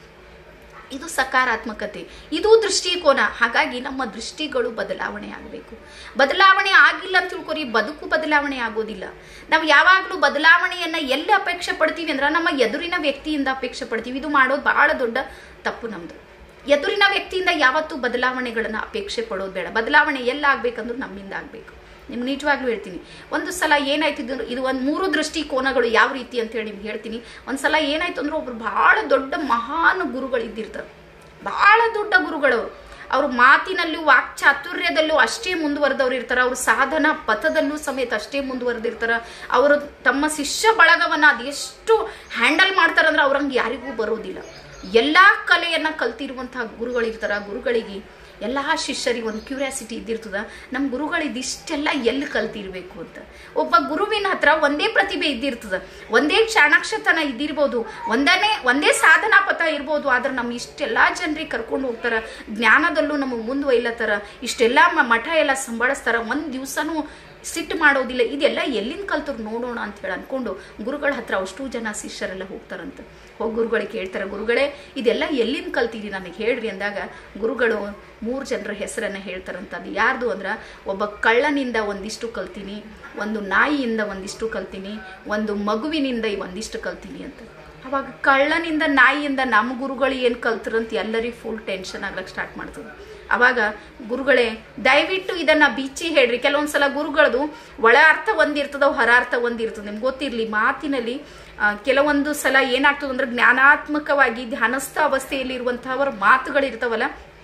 ಇದು ಸಕಾರಾತ್ಮಕತೆ ಇದು ದೃಷ್ಟಿಕೋನ ಹಾಗಾಗಿ ನಮ್ಮ ದೃಷ್ಟಿಗಳು ಬದಲಾವಣೆ ಆಗಬೇಕು ಬದಲಾವಣೆ ಆಗಿಲ್ಲ ಅಂತ ತಿಳ್ಕೊರಿ ಬದುಕು ಬದಲಾವಣೆ ಆಗೋದಿಲ್ಲ ನಾವು ಯಾವಾಗಲೂ ಬದಲಾವಣೆಯನ್ನ ಎಲ್ಲಿ ಅಪೇಕ್ಷೆ ಪಡ್ತೀವಿ ಅಂದ್ರೆ ನಮ್ಮ ಎದುರಿನ ವ್ಯಕ್ತಿಯಿಂದ ಅಪೇಕ್ಷೆ ಪಡ್ತೀವಿ ಇದು ಮಾಡೋದು ಬಹಳ ದೊಡ್ಡ ತಪ್ಪು ನಮ್ದು ಎದುರಿನ ವ್ಯಕ್ತಿಯಿಂದ ಯಾವತ್ತೂ ಬದಲಾವಣೆಗಳನ್ನ ಅಪೇಕ್ಷೆ ಪಡೋದು ಬೇಡ ಬದಲಾವಣೆ ಎಲ್ಲ ಆಗ್ಬೇಕಂದ್ರೂ ನಮ್ಮಿಂದ ಆಗಬೇಕು ನಿಮ್ಗೆ ನಿಜವಾಗ್ಲೂ ಹೇಳ್ತೀನಿ ಒಂದು ಸಲ ಏನಾಯ್ತು ಇದು ಇದು ಒಂದು ಮೂರು ದೃಷ್ಟಿಕೋನಗಳು ಯಾವ ರೀತಿ ಅಂತ ಹೇಳಿ ನಿಮ್ಗೆ ಹೇಳ್ತೀನಿ ಒಂದು ಸಲ ಏನಾಯ್ತು ಅಂದ್ರೆ ಒಬ್ರು ಬಹಳ ದೊಡ್ಡ ಮಹಾನ್ ಗುರುಗಳು ಇದ್ದಿರ್ತಾರೆ ಬಹಳ ದೊಡ್ಡ ಗುರುಗಳು ಅವ್ರ ಮಾತಿನಲ್ಲೂ ವಾಕ್ಚಾತುರ್ಯದಲ್ಲೂ ಅಷ್ಟೇ ಮುಂದುವರೆದವ್ರು ಇರ್ತಾರೆ ಅವ್ರ ಸಾಧನಾ ಪಥದಲ್ಲೂ ಸಮೇತ ಅಷ್ಟೇ ಮುಂದುವರೆದಿರ್ತಾರ ಅವರು ತಮ್ಮ ಶಿಷ್ಯ ಬಳಗವನ್ನ ಅದೆಷ್ಟು ಹ್ಯಾಂಡಲ್ ಮಾಡ್ತಾರಂದ್ರೆ ಅವ್ರಂಗೆ ಯಾರಿಗೂ ಬರೋದಿಲ್ಲ ಎಲ್ಲಾ ಕಲೆಯನ್ನ ಕಲ್ತಿರುವಂತಹ ಗುರುಗಳಿರ್ತಾರ ಗುರುಗಳಿಗೆ ಎಲ್ಲ ಶಿಷ್ಯರಿಗೆ ಒಂದು ಕ್ಯೂರಿಯಾಸಿಟಿ ಇದ್ದಿರ್ತದ ನಮ್ಮ ಗುರುಗಳು ಇದಿಷ್ಟೆಲ್ಲ ಎಲ್ಲಿ ಕಲ್ತಿರ್ಬೇಕು ಅಂತ ಒಬ್ಬ ಗುರುವಿನ ಹತ್ರ ಒಂದೇ ಪ್ರತಿಭೆ ಇದ್ದಿರ್ತದ ಒಂದೇ ಚಾಣಾಕ್ಷತನ ಇದ್ದಿರ್ಬೋದು ಒಂದನೇ ಒಂದೇ ಸಾಧನಾ ಪಥ ಇರ್ಬೋದು ಆದ್ರೆ ನಮ್ಮ ಇಷ್ಟೆಲ್ಲ ಜನರಿಗೆ ಕರ್ಕೊಂಡು ಹೋಗ್ತಾರ ಜ್ಞಾನದಲ್ಲೂ ನಮಗೆ ಮುಂದುವೈಲತ್ತಾರ ಇಷ್ಟೆಲ್ಲ ಮ- ಮಠ ಎಲ್ಲ ಸಂಭಾಳಿಸ್ತಾರ ಒಂದು ದಿವಸನೂ ಸಿಟ್ಟು ಮಾಡೋದಿಲ್ಲ ಇದೆಲ್ಲ ಎಲ್ಲಿಂದ ಕಲ್ತರು ನೋಡೋಣ ಅಂತ ಹೇಳಿ ಅನ್ಕೊಂಡು ಗುರುಗಳ ಹತ್ರ ಅಷ್ಟು ಜನ ಶಿಷ್ಯರೆಲ್ಲ ಹೋಗ್ತಾರಂತ ಹೋಗಿ ಗುರುಗಳಿಗೆ ಕೇಳ್ತಾರೆ ಗುರುಗಳೇ ಇದೆಲ್ಲ ಎಲ್ಲಿಂದ ಕಲ್ತೀರಿ ನನಗೆ ಹೇಳ್ರಿ ಅಂದಾಗ ಗುರುಗಳು ಮೂರು ಜನರ ಹೆಸರನ್ನ ಹೇಳ್ತಾರಂತ ಅದು ಯಾರ್ದು ಅಂದ್ರೆ ಒಬ್ಬ ಕಳ್ಳನಿಂದ ಒಂದಿಷ್ಟು ಕಲ್ತೀನಿ ಒಂದು ನಾಯಿಯಿಂದ ಒಂದಿಷ್ಟು ಕಲ್ತೀನಿ ಒಂದು ಮಗುವಿನಿಂದ ಒಂದಿಷ್ಟು ಕಲ್ತೀನಿ ಅಂತ ಅವಾಗ ಕಳ್ಳನಿಂದ ನಾಯಿಯಿಂದ ನಮ್ಮ ಗುರುಗಳು ಏನು ಕಲ್ತರಂತ ಎಲ್ಲರಿಗೂ ಫುಲ್ ಟೆನ್ಷನ್ ಆಗ್ಲಕ್ಕೆ ಸ್ಟಾರ್ಟ್ ಮಾಡ್ತದೆ ಅವಾಗ ಗುರುಗಳೇ ದಯವಿಟ್ಟು ಇದನ್ನ ಬಿಚ್ಚಿ ಹೇಳ್ರಿ ಕೆಲವೊಂದ್ಸಲ ಗುರುಗಳದು ಒಳ ಅರ್ಥ ಒಂದಿರ್ತದ ಹೊರ ಅರ್ಥ ಒಂದಿರ್ತದೆ ನಿಮ್ಗೆ ಗೊತ್ತಿರ್ಲಿ ಮಾತಿನಲ್ಲಿ ಆ, ಕೆಲವೊಂದು ಸಲ ಏನಾಗ್ತದೆ ಅಂದ್ರೆ ಜ್ಞಾನಾತ್ಮಕವಾಗಿ ಧ್ಯಾನಸ್ಥ ಅವಸ್ಥೆಯಲ್ಲಿ ಇರುವಂತಹವರ ಮಾತುಗಳಿರ್ತಾವಲ್ಲ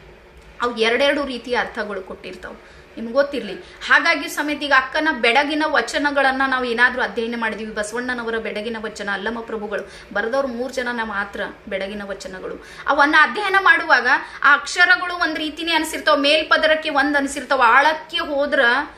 ಅವು ಎರಡೆರಡು ರೀತಿಯ ಅರ್ಥಗಳು ಕೊಟ್ಟಿರ್ತಾವೆ ನಿಮ್ಗೆ ಗೊತ್ತಿರಲಿ ಹಾಗಾಗಿ ಸಮೇತ ಈಗ ಅಕ್ಕನ ಬೆಡಗಿನ ವಚನಗಳನ್ನ ನಾವು ಏನಾದರೂ ಅಧ್ಯಯನ ಮಾಡಿದೀವಿ ಬಸವಣ್ಣನವರ ಬೆಡಗಿನ ವಚನ ಅಲ್ಲಮ ಪ್ರಭುಗಳು ಬರೆದವ್ರು ಮೂರು ಜನ ಮಾತ್ರ ಬೆಡಗಿನ ವಚನಗಳು ಅವನ್ನ ಅಧ್ಯಯನ ಮಾಡುವಾಗ ಆ ಅಕ್ಷರಗಳು ಒಂದು ರೀತಿನೇ ಅನಿಸಿರ್ತಾವ ಮೇಲ್ಪದರಕ್ಕೆ ಒಂದು ಅನಿಸಿರ್ತಾವ ಆಳಕ್ಕೆ ಹೋದ್ರ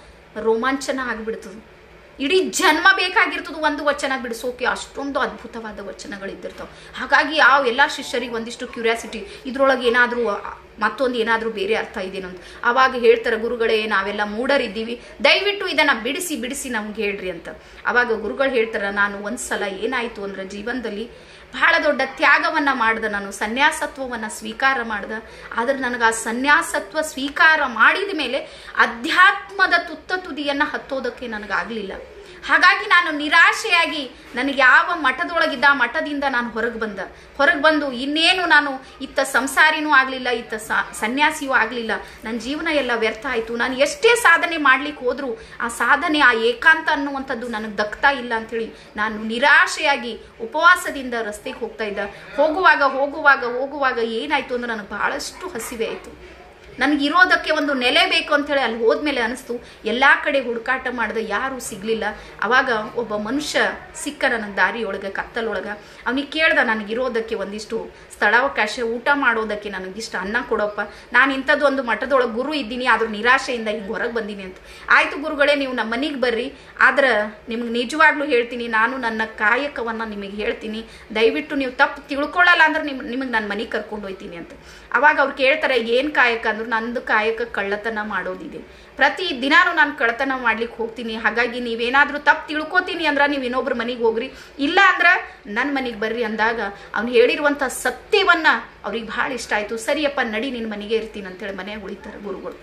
ರೋಮಾಂಚನ ಆಗ್ಬಿಡ್ತದೆ ಇಡೀ ಜನ್ಮ ಬೇಕಾಗಿರ್ತದ ಒಂದು ವಚನ ಬಿಡಿಸೋಕೆ ಅಷ್ಟೊಂದು ಅದ್ಭುತವಾದ ವಚನಗಳು ಇದ್ದಿರ್ತಾವ ಹಾಗಾಗಿ ಯಾವ ಎಲ್ಲ ಶಿಷ್ಯರಿಗೆ ಒಂದಿಷ್ಟು ಕ್ಯೂರಿಯಾಸಿಟಿ ಇದ್ರೊಳಗೆ ಏನಾದರೂ ಮತ್ತೊಂದು ಏನಾದರೂ ಬೇರೆ ಅರ್ಥ ಇದೆಯೋ ಅಂತ ಅವಾಗ ಹೇಳ್ತಾರೆ ಗುರುಗಳೇ ನಾವೆಲ್ಲ ಮೂಢರಿದ್ದೀವಿ ದಯವಿಟ್ಟು ಇದನ್ನ ಬಿಡಿಸಿ ಬಿಡಿಸಿ ನಮ್ಗೆ ಹೇಳ್ರಿ ಅಂತ ಅವಾಗ ಗುರುಗಳು ಹೇಳ್ತಾರೆ ನಾನು ಒಂದ್ಸಲ ಏನಾಯ್ತು ಅಂದ್ರೆ ಜೀವನದಲ್ಲಿ ಬಹಳ ದೊಡ್ಡ ತ್ಯಾಗವನ್ನ ಮಾಡ್ದೆ ನಾನು ಸನ್ಯಾಸತ್ವವನ್ನ ಸ್ವೀಕಾರ ಮಾಡ್ದೆ ಆದ್ರೆ ನನಗೆ ಆ ಸನ್ಯಾಸತ್ವ ಸ್ವೀಕಾರ ಮಾಡಿದ ಮೇಲೆ ಅಧ್ಯಾತ್ಮದ ತುತ್ತ ತುದಿಯನ್ನ ಹತ್ತೋದಕ್ಕೆ ನನಗಾಗ್ಲಿಲ್ಲ ಹಾಗಾಗಿ ನಾನು ನಿರಾಶೆಯಾಗಿ ನನಗೆ ಯಾವ ಮಠದೊಳಗಿದ್ದ ಆ ಮಠದಿಂದ ನಾನು ಹೊರಗೆ ಬಂದ ಹೊರಗೆ ಬಂದು ಇನ್ನೇನು ನಾನು ಇತ್ತ ಸಂಸಾರಿನೂ ಆಗಲಿಲ್ಲ ಇತ್ತ ಸ- ಸನ್ಯಾಸಿಯೂ ಆಗಲಿಲ್ಲ ನನ್ನ ಜೀವನ ಎಲ್ಲ ವ್ಯರ್ಥ ಆಯಿತು ನಾನು ಎಷ್ಟೇ ಸಾಧನೆ ಮಾಡ್ಲಿಕ್ಕೆ ಹೋದ್ರೂ ಆ ಸಾಧನೆ ಆ ಏಕಾಂತ ಅನ್ನುವಂಥದ್ದು ನನಗೆ ದಕ್ತಾ ಇಲ್ಲ ಅಂಥೇಳಿ ನಾನು ನಿರಾಶೆಯಾಗಿ ಉಪವಾಸದಿಂದ ರಸ್ತೆಗೆ ಹೋಗ್ತಾ ಇದ್ದ ಹೋಗುವಾಗ ಹೋಗುವಾಗ ಹೋಗುವಾಗ ಏನಾಯ್ತು ಅಂದ್ರೆ ನನಗೆ ಬಹಳಷ್ಟು ಹಸಿವೆ ಆಯಿತು ನನಗಿರೋದಕ್ಕೆ ಒಂದು ನೆಲೆ ಬೇಕು ಅಂತೇಳಿ ಅಲ್ಲಿ ಹೋದ್ಮೇಲೆ ಅನಿಸ್ತು ಎಲ್ಲ ಕಡೆ ಹುಡುಕಾಟ ಮಾಡಿದೆ ಯಾರೂ ಸಿಗ್ಲಿಲ್ಲ ಅವಾಗ ಒಬ್ಬ ಮನುಷ್ಯ ಸಿಕ್ಕ ನನಗೆ ದಾರಿಯೊಳಗೆ ಕತ್ತಲೊಳಗೆ ಅವನಿಗೆ ಕೇಳ್ದ ನನಗಿರೋದಕ್ಕೆ ಒಂದಿಷ್ಟು ಸ್ಥಳಾವಕಾಶ ಊಟ ಮಾಡೋದಕ್ಕೆ ನನಗಿಷ್ಟು ಅನ್ನ ಕೊಡಪ್ಪ ನಾನು ಇಂಥದ್ದು ಒಂದು ಮಠದೊಳಗೆ ಗುರು ಇದ್ದೀನಿ ಆದ್ರೂ ನಿರಾಶೆಯಿಂದ ಹಿಂಗೆ ಹೊರಗೆ ಬಂದೀನಿ ಅಂತ ಆಯ್ತು ಗುರುಗಳೇ ನೀವು ನಮ್ಮ ಮನೆಗೆ ಬರ್ರಿ ಆದ್ರೆ ನಿಮ್ಗೆ ನಿಜವಾಗ್ಲೂ ಹೇಳ್ತೀನಿ ನಾನು ನನ್ನ ಕಾಯಕವನ್ನು ನಿಮಗೆ ಹೇಳ್ತೀನಿ ದಯವಿಟ್ಟು ನೀವು ತಪ್ಪು ತಿಳ್ಕೊಳ್ಳಲ್ಲ ಅಂದ್ರೆ ನಿಮ್ ನಿಮಗೆ ನಾನು ಮನೆಗೆ ಕರ್ಕೊಂಡು ಹೋಯ್ತೀನಿ ಅಂತ ಅವಾಗ ಅವ್ರು ಕೇಳ್ತಾರೆ ಏನು ಕಾಯಕ ಅಂದ್ರೆ ನಂದು ಕಾಯಕ ಕಳ್ಳತನ ಮಾಡೋದಿದೆ ಪ್ರತಿ ದಿನಾನು ನಾನು ಕಳ್ಳತನ ಮಾಡ್ಲಿಕ್ಕೆ ಹೋಗ್ತೀನಿ ಹಾಗಾಗಿ ನೀವೇನಾದ್ರೂ ತಪ್ಪು ತಿಳ್ಕೊತೀನಿ ಅಂದ್ರೆ ನೀವು ಇನ್ನೊಬ್ರ ಮನೆಗೆ ಹೋಗ್ರಿ ಇಲ್ಲ ಅಂದ್ರೆ ನನ್ನ ಮನೆಗೆ ಬರ್ರಿ ಅಂದಾಗ ಅವ್ನು ಹೇಳಿರುವಂಥ ಸತ್ಯವನ್ನ ಅವ್ರಿಗೆ ಭಾಳ ಇಷ್ಟ ಆಯ್ತು ಸರಿಯಪ್ಪ ನಡಿ ನಿನ್ನ ಮನೆಗೆ ಇರ್ತೀನಿ ಅಂತೇಳಿ ಮನೆಯಾಗ ಉಳಿತಾರೆ ಗುರುಗಳು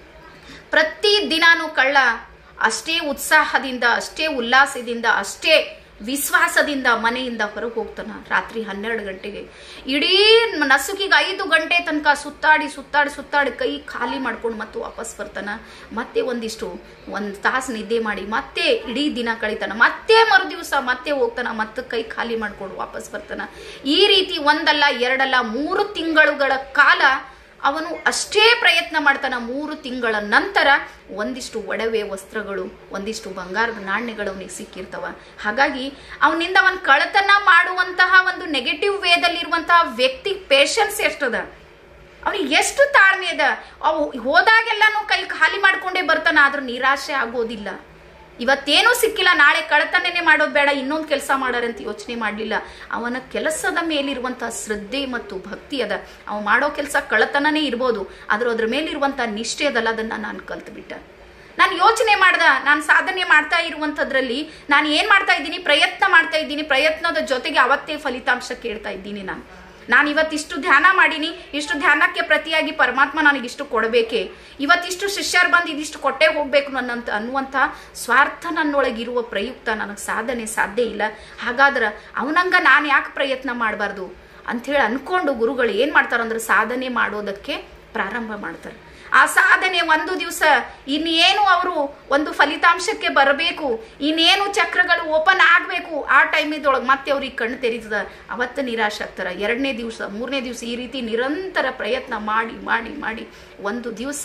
ಪ್ರತಿ ದಿನಾನು ಕಳ್ಳ ಅಷ್ಟೇ ಉತ್ಸಾಹದಿಂದ ಅಷ್ಟೇ ಉಲ್ಲಾಸದಿಂದ ಅಷ್ಟೇ ವಿಶ್ವಾಸದಿಂದ ಮನೆಯಿಂದ ಹೊರಗೆ ಹೋಗ್ತಾನ ರಾತ್ರಿ ಹನ್ನೆರಡು ಗಂಟೆಗೆ ಇಡೀ ನಸುಕಿಗೆ ಐದು ಗಂಟೆ ತನಕ ಸುತ್ತಾಡಿ ಸುತ್ತಾಡಿ ಸುತ್ತಾಡಿ ಕೈ ಖಾಲಿ ಮಾಡ್ಕೊಂಡು ಮತ್ತೆ ವಾಪಸ್ ಬರ್ತಾನ ಮತ್ತೆ ಒಂದಿಷ್ಟು ಒಂದು ತಾಸು ನಿದ್ದೆ ಮಾಡಿ ಮತ್ತೆ ಇಡೀ ದಿನ ಕಳಿತಾನ ಮತ್ತೆ ಮರು ದಿವಸ ಮತ್ತೆ ಹೋಗ್ತಾನ ಮತ್ತೆ ಕೈ ಖಾಲಿ ಮಾಡ್ಕೊಂಡು ವಾಪಸ್ ಬರ್ತಾನ ಈ ರೀತಿ ಒಂದಲ್ಲ ಎರಡಲ್ಲ ಮೂರು ತಿಂಗಳುಗಳ ಕಾಲ ಅವನು ಅಷ್ಟೇ ಪ್ರಯತ್ನ ಮಾಡ್ತಾನ ಮೂರು ತಿಂಗಳ ನಂತರ ಒಂದಿಷ್ಟು ಒಡವೆ ವಸ್ತ್ರಗಳು ಒಂದಿಷ್ಟು ಬಂಗಾರದ ನಾಣ್ಯಗಳು ಅವನಿಗೆ ಸಿಕ್ಕಿರ್ತಾವ ಹಾಗಾಗಿ ಅವನಿಂದ ಅವನ್ ಕಳತನ ಮಾಡುವಂತಹ ಒಂದು ನೆಗೆಟಿವ್ ವೇದಲ್ಲಿರುವಂತಹ ವ್ಯಕ್ತಿ ಪೇಷನ್ಸ್ ಎಷ್ಟದ ಅವನಿಗೆ ಎಷ್ಟು ತಾಳ್ಮೆ ಅದ ಅವು ಹೋದಾಗೆಲ್ಲಾನು ಕೈ ಖಾಲಿ ಮಾಡ್ಕೊಂಡೇ ಬರ್ತಾನ ಆದ್ರೂ ನಿರಾಶೆ ಆಗೋದಿಲ್ಲ ಇವತ್ತೇನೂ ಸಿಕ್ಕಿಲ್ಲ ನಾಳೆ ಕಳತನೇ ಮಾಡೋದು ಬೇಡ ಇನ್ನೊಂದು ಕೆಲಸ ಅಂತ ಯೋಚನೆ ಮಾಡಲಿಲ್ಲ ಅವನ ಕೆಲಸದ ಮೇಲಿರುವಂತಹ ಶ್ರದ್ಧೆ ಮತ್ತು ಭಕ್ತಿ ಅದ ಅವ ಮಾಡೋ ಕೆಲಸ ಕಳತನನೇ ಇರ್ಬೋದು ಆದ್ರೂ ಅದ್ರ ಮೇಲಿರುವಂತಹ ನಿಷ್ಠೆ ಅದಲ್ಲ ಅದನ್ನ ನಾನು ಕಲ್ತ್ಬಿಟ್ಟ ನಾನು ಯೋಚನೆ ಮಾಡ್ದ ನಾನು ಸಾಧನೆ ಮಾಡ್ತಾ ಇರುವಂಥದ್ರಲ್ಲಿ ನಾನು ಏನು ಮಾಡ್ತಾ ಇದ್ದೀನಿ ಪ್ರಯತ್ನ ಮಾಡ್ತಾ ಇದ್ದೀನಿ ಪ್ರಯತ್ನದ ಜೊತೆಗೆ ಅವತ್ತೇ ಫಲಿತಾಂಶ ಕೇಳ್ತಾ ಇದ್ದೀನಿ ನಾನು ನಾನು ಇವತ್ತಿಷ್ಟು ಧ್ಯಾನ ಮಾಡೀನಿ ಇಷ್ಟು ಧ್ಯಾನಕ್ಕೆ ಪ್ರತಿಯಾಗಿ ಪರಮಾತ್ಮ ನನಗಿಷ್ಟು ಕೊಡಬೇಕೆ ಇವತ್ತಿಷ್ಟು ಶಿಷ್ಯರು ಬಂದು ಇದಿಷ್ಟು ಕೊಟ್ಟೆ ಹೋಗ್ಬೇಕು ನನ್ನಂತ ಅನ್ನುವಂಥ ಸ್ವಾರ್ಥ ನನ್ನೊಳಗಿರುವ ಪ್ರಯುಕ್ತ ನನಗೆ ಸಾಧನೆ ಸಾಧ್ಯ ಇಲ್ಲ ಹಾಗಾದ್ರೆ ಅವನಂಗ ನಾನು ಯಾಕೆ ಪ್ರಯತ್ನ ಮಾಡಬಾರ್ದು ಅಂಥೇಳಿ ಅನ್ಕೊಂಡು ಗುರುಗಳು ಏನು ಮಾಡ್ತಾರಂದ್ರೆ ಸಾಧನೆ ಮಾಡೋದಕ್ಕೆ ಪ್ರಾರಂಭ ಮಾಡ್ತಾರೆ ಆ ಸಾಧನೆ ಒಂದು ದಿವಸ ಇನ್ನೇನು ಅವರು ಒಂದು ಫಲಿತಾಂಶಕ್ಕೆ ಬರಬೇಕು ಇನ್ನೇನು ಚಕ್ರಗಳು ಓಪನ್ ಆಗಬೇಕು ಆ ಟೈಮಿದೊಳಗೆ ಮತ್ತೆ ಅವ್ರಿಗೆ ಕಣ್ಣು ತೆರೀತದ ಅವತ್ತು ನಿರಾಶೆ ಆಗ್ತಾರ ಎರಡನೇ ದಿವಸ ಮೂರನೇ ದಿವಸ ಈ ರೀತಿ ನಿರಂತರ ಪ್ರಯತ್ನ ಮಾಡಿ ಮಾಡಿ ಮಾಡಿ ಒಂದು ದಿವಸ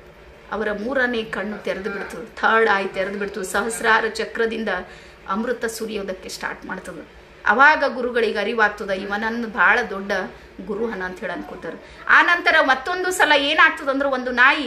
ಅವರ ಮೂರನೇ ಕಣ್ಣು ತೆರೆದು ಬಿಡ್ತು ಥರ್ಡ್ ಆಯ್ ತೆರೆದು ಬಿಡ್ತು ಸಹಸ್ರಾರ ಚಕ್ರದಿಂದ ಅಮೃತ ಸುರಿಯೋದಕ್ಕೆ ಸ್ಟಾರ್ಟ್ ಮಾಡ್ತದೆ ಅವಾಗ ಗುರುಗಳಿಗೆ ಅರಿವಾಗ್ತದ ಇವ ನನ್ನ ಭಾಳ ದೊಡ್ಡ ಗುರು ಹನ ಅಂತ ಹೇಳಿ ಅನ್ಕೋತಾರೆ ಆ ನಂತರ ಮತ್ತೊಂದು ಸಲ ಏನಾಗ್ತದಂದ್ರೆ ಒಂದು ನಾಯಿ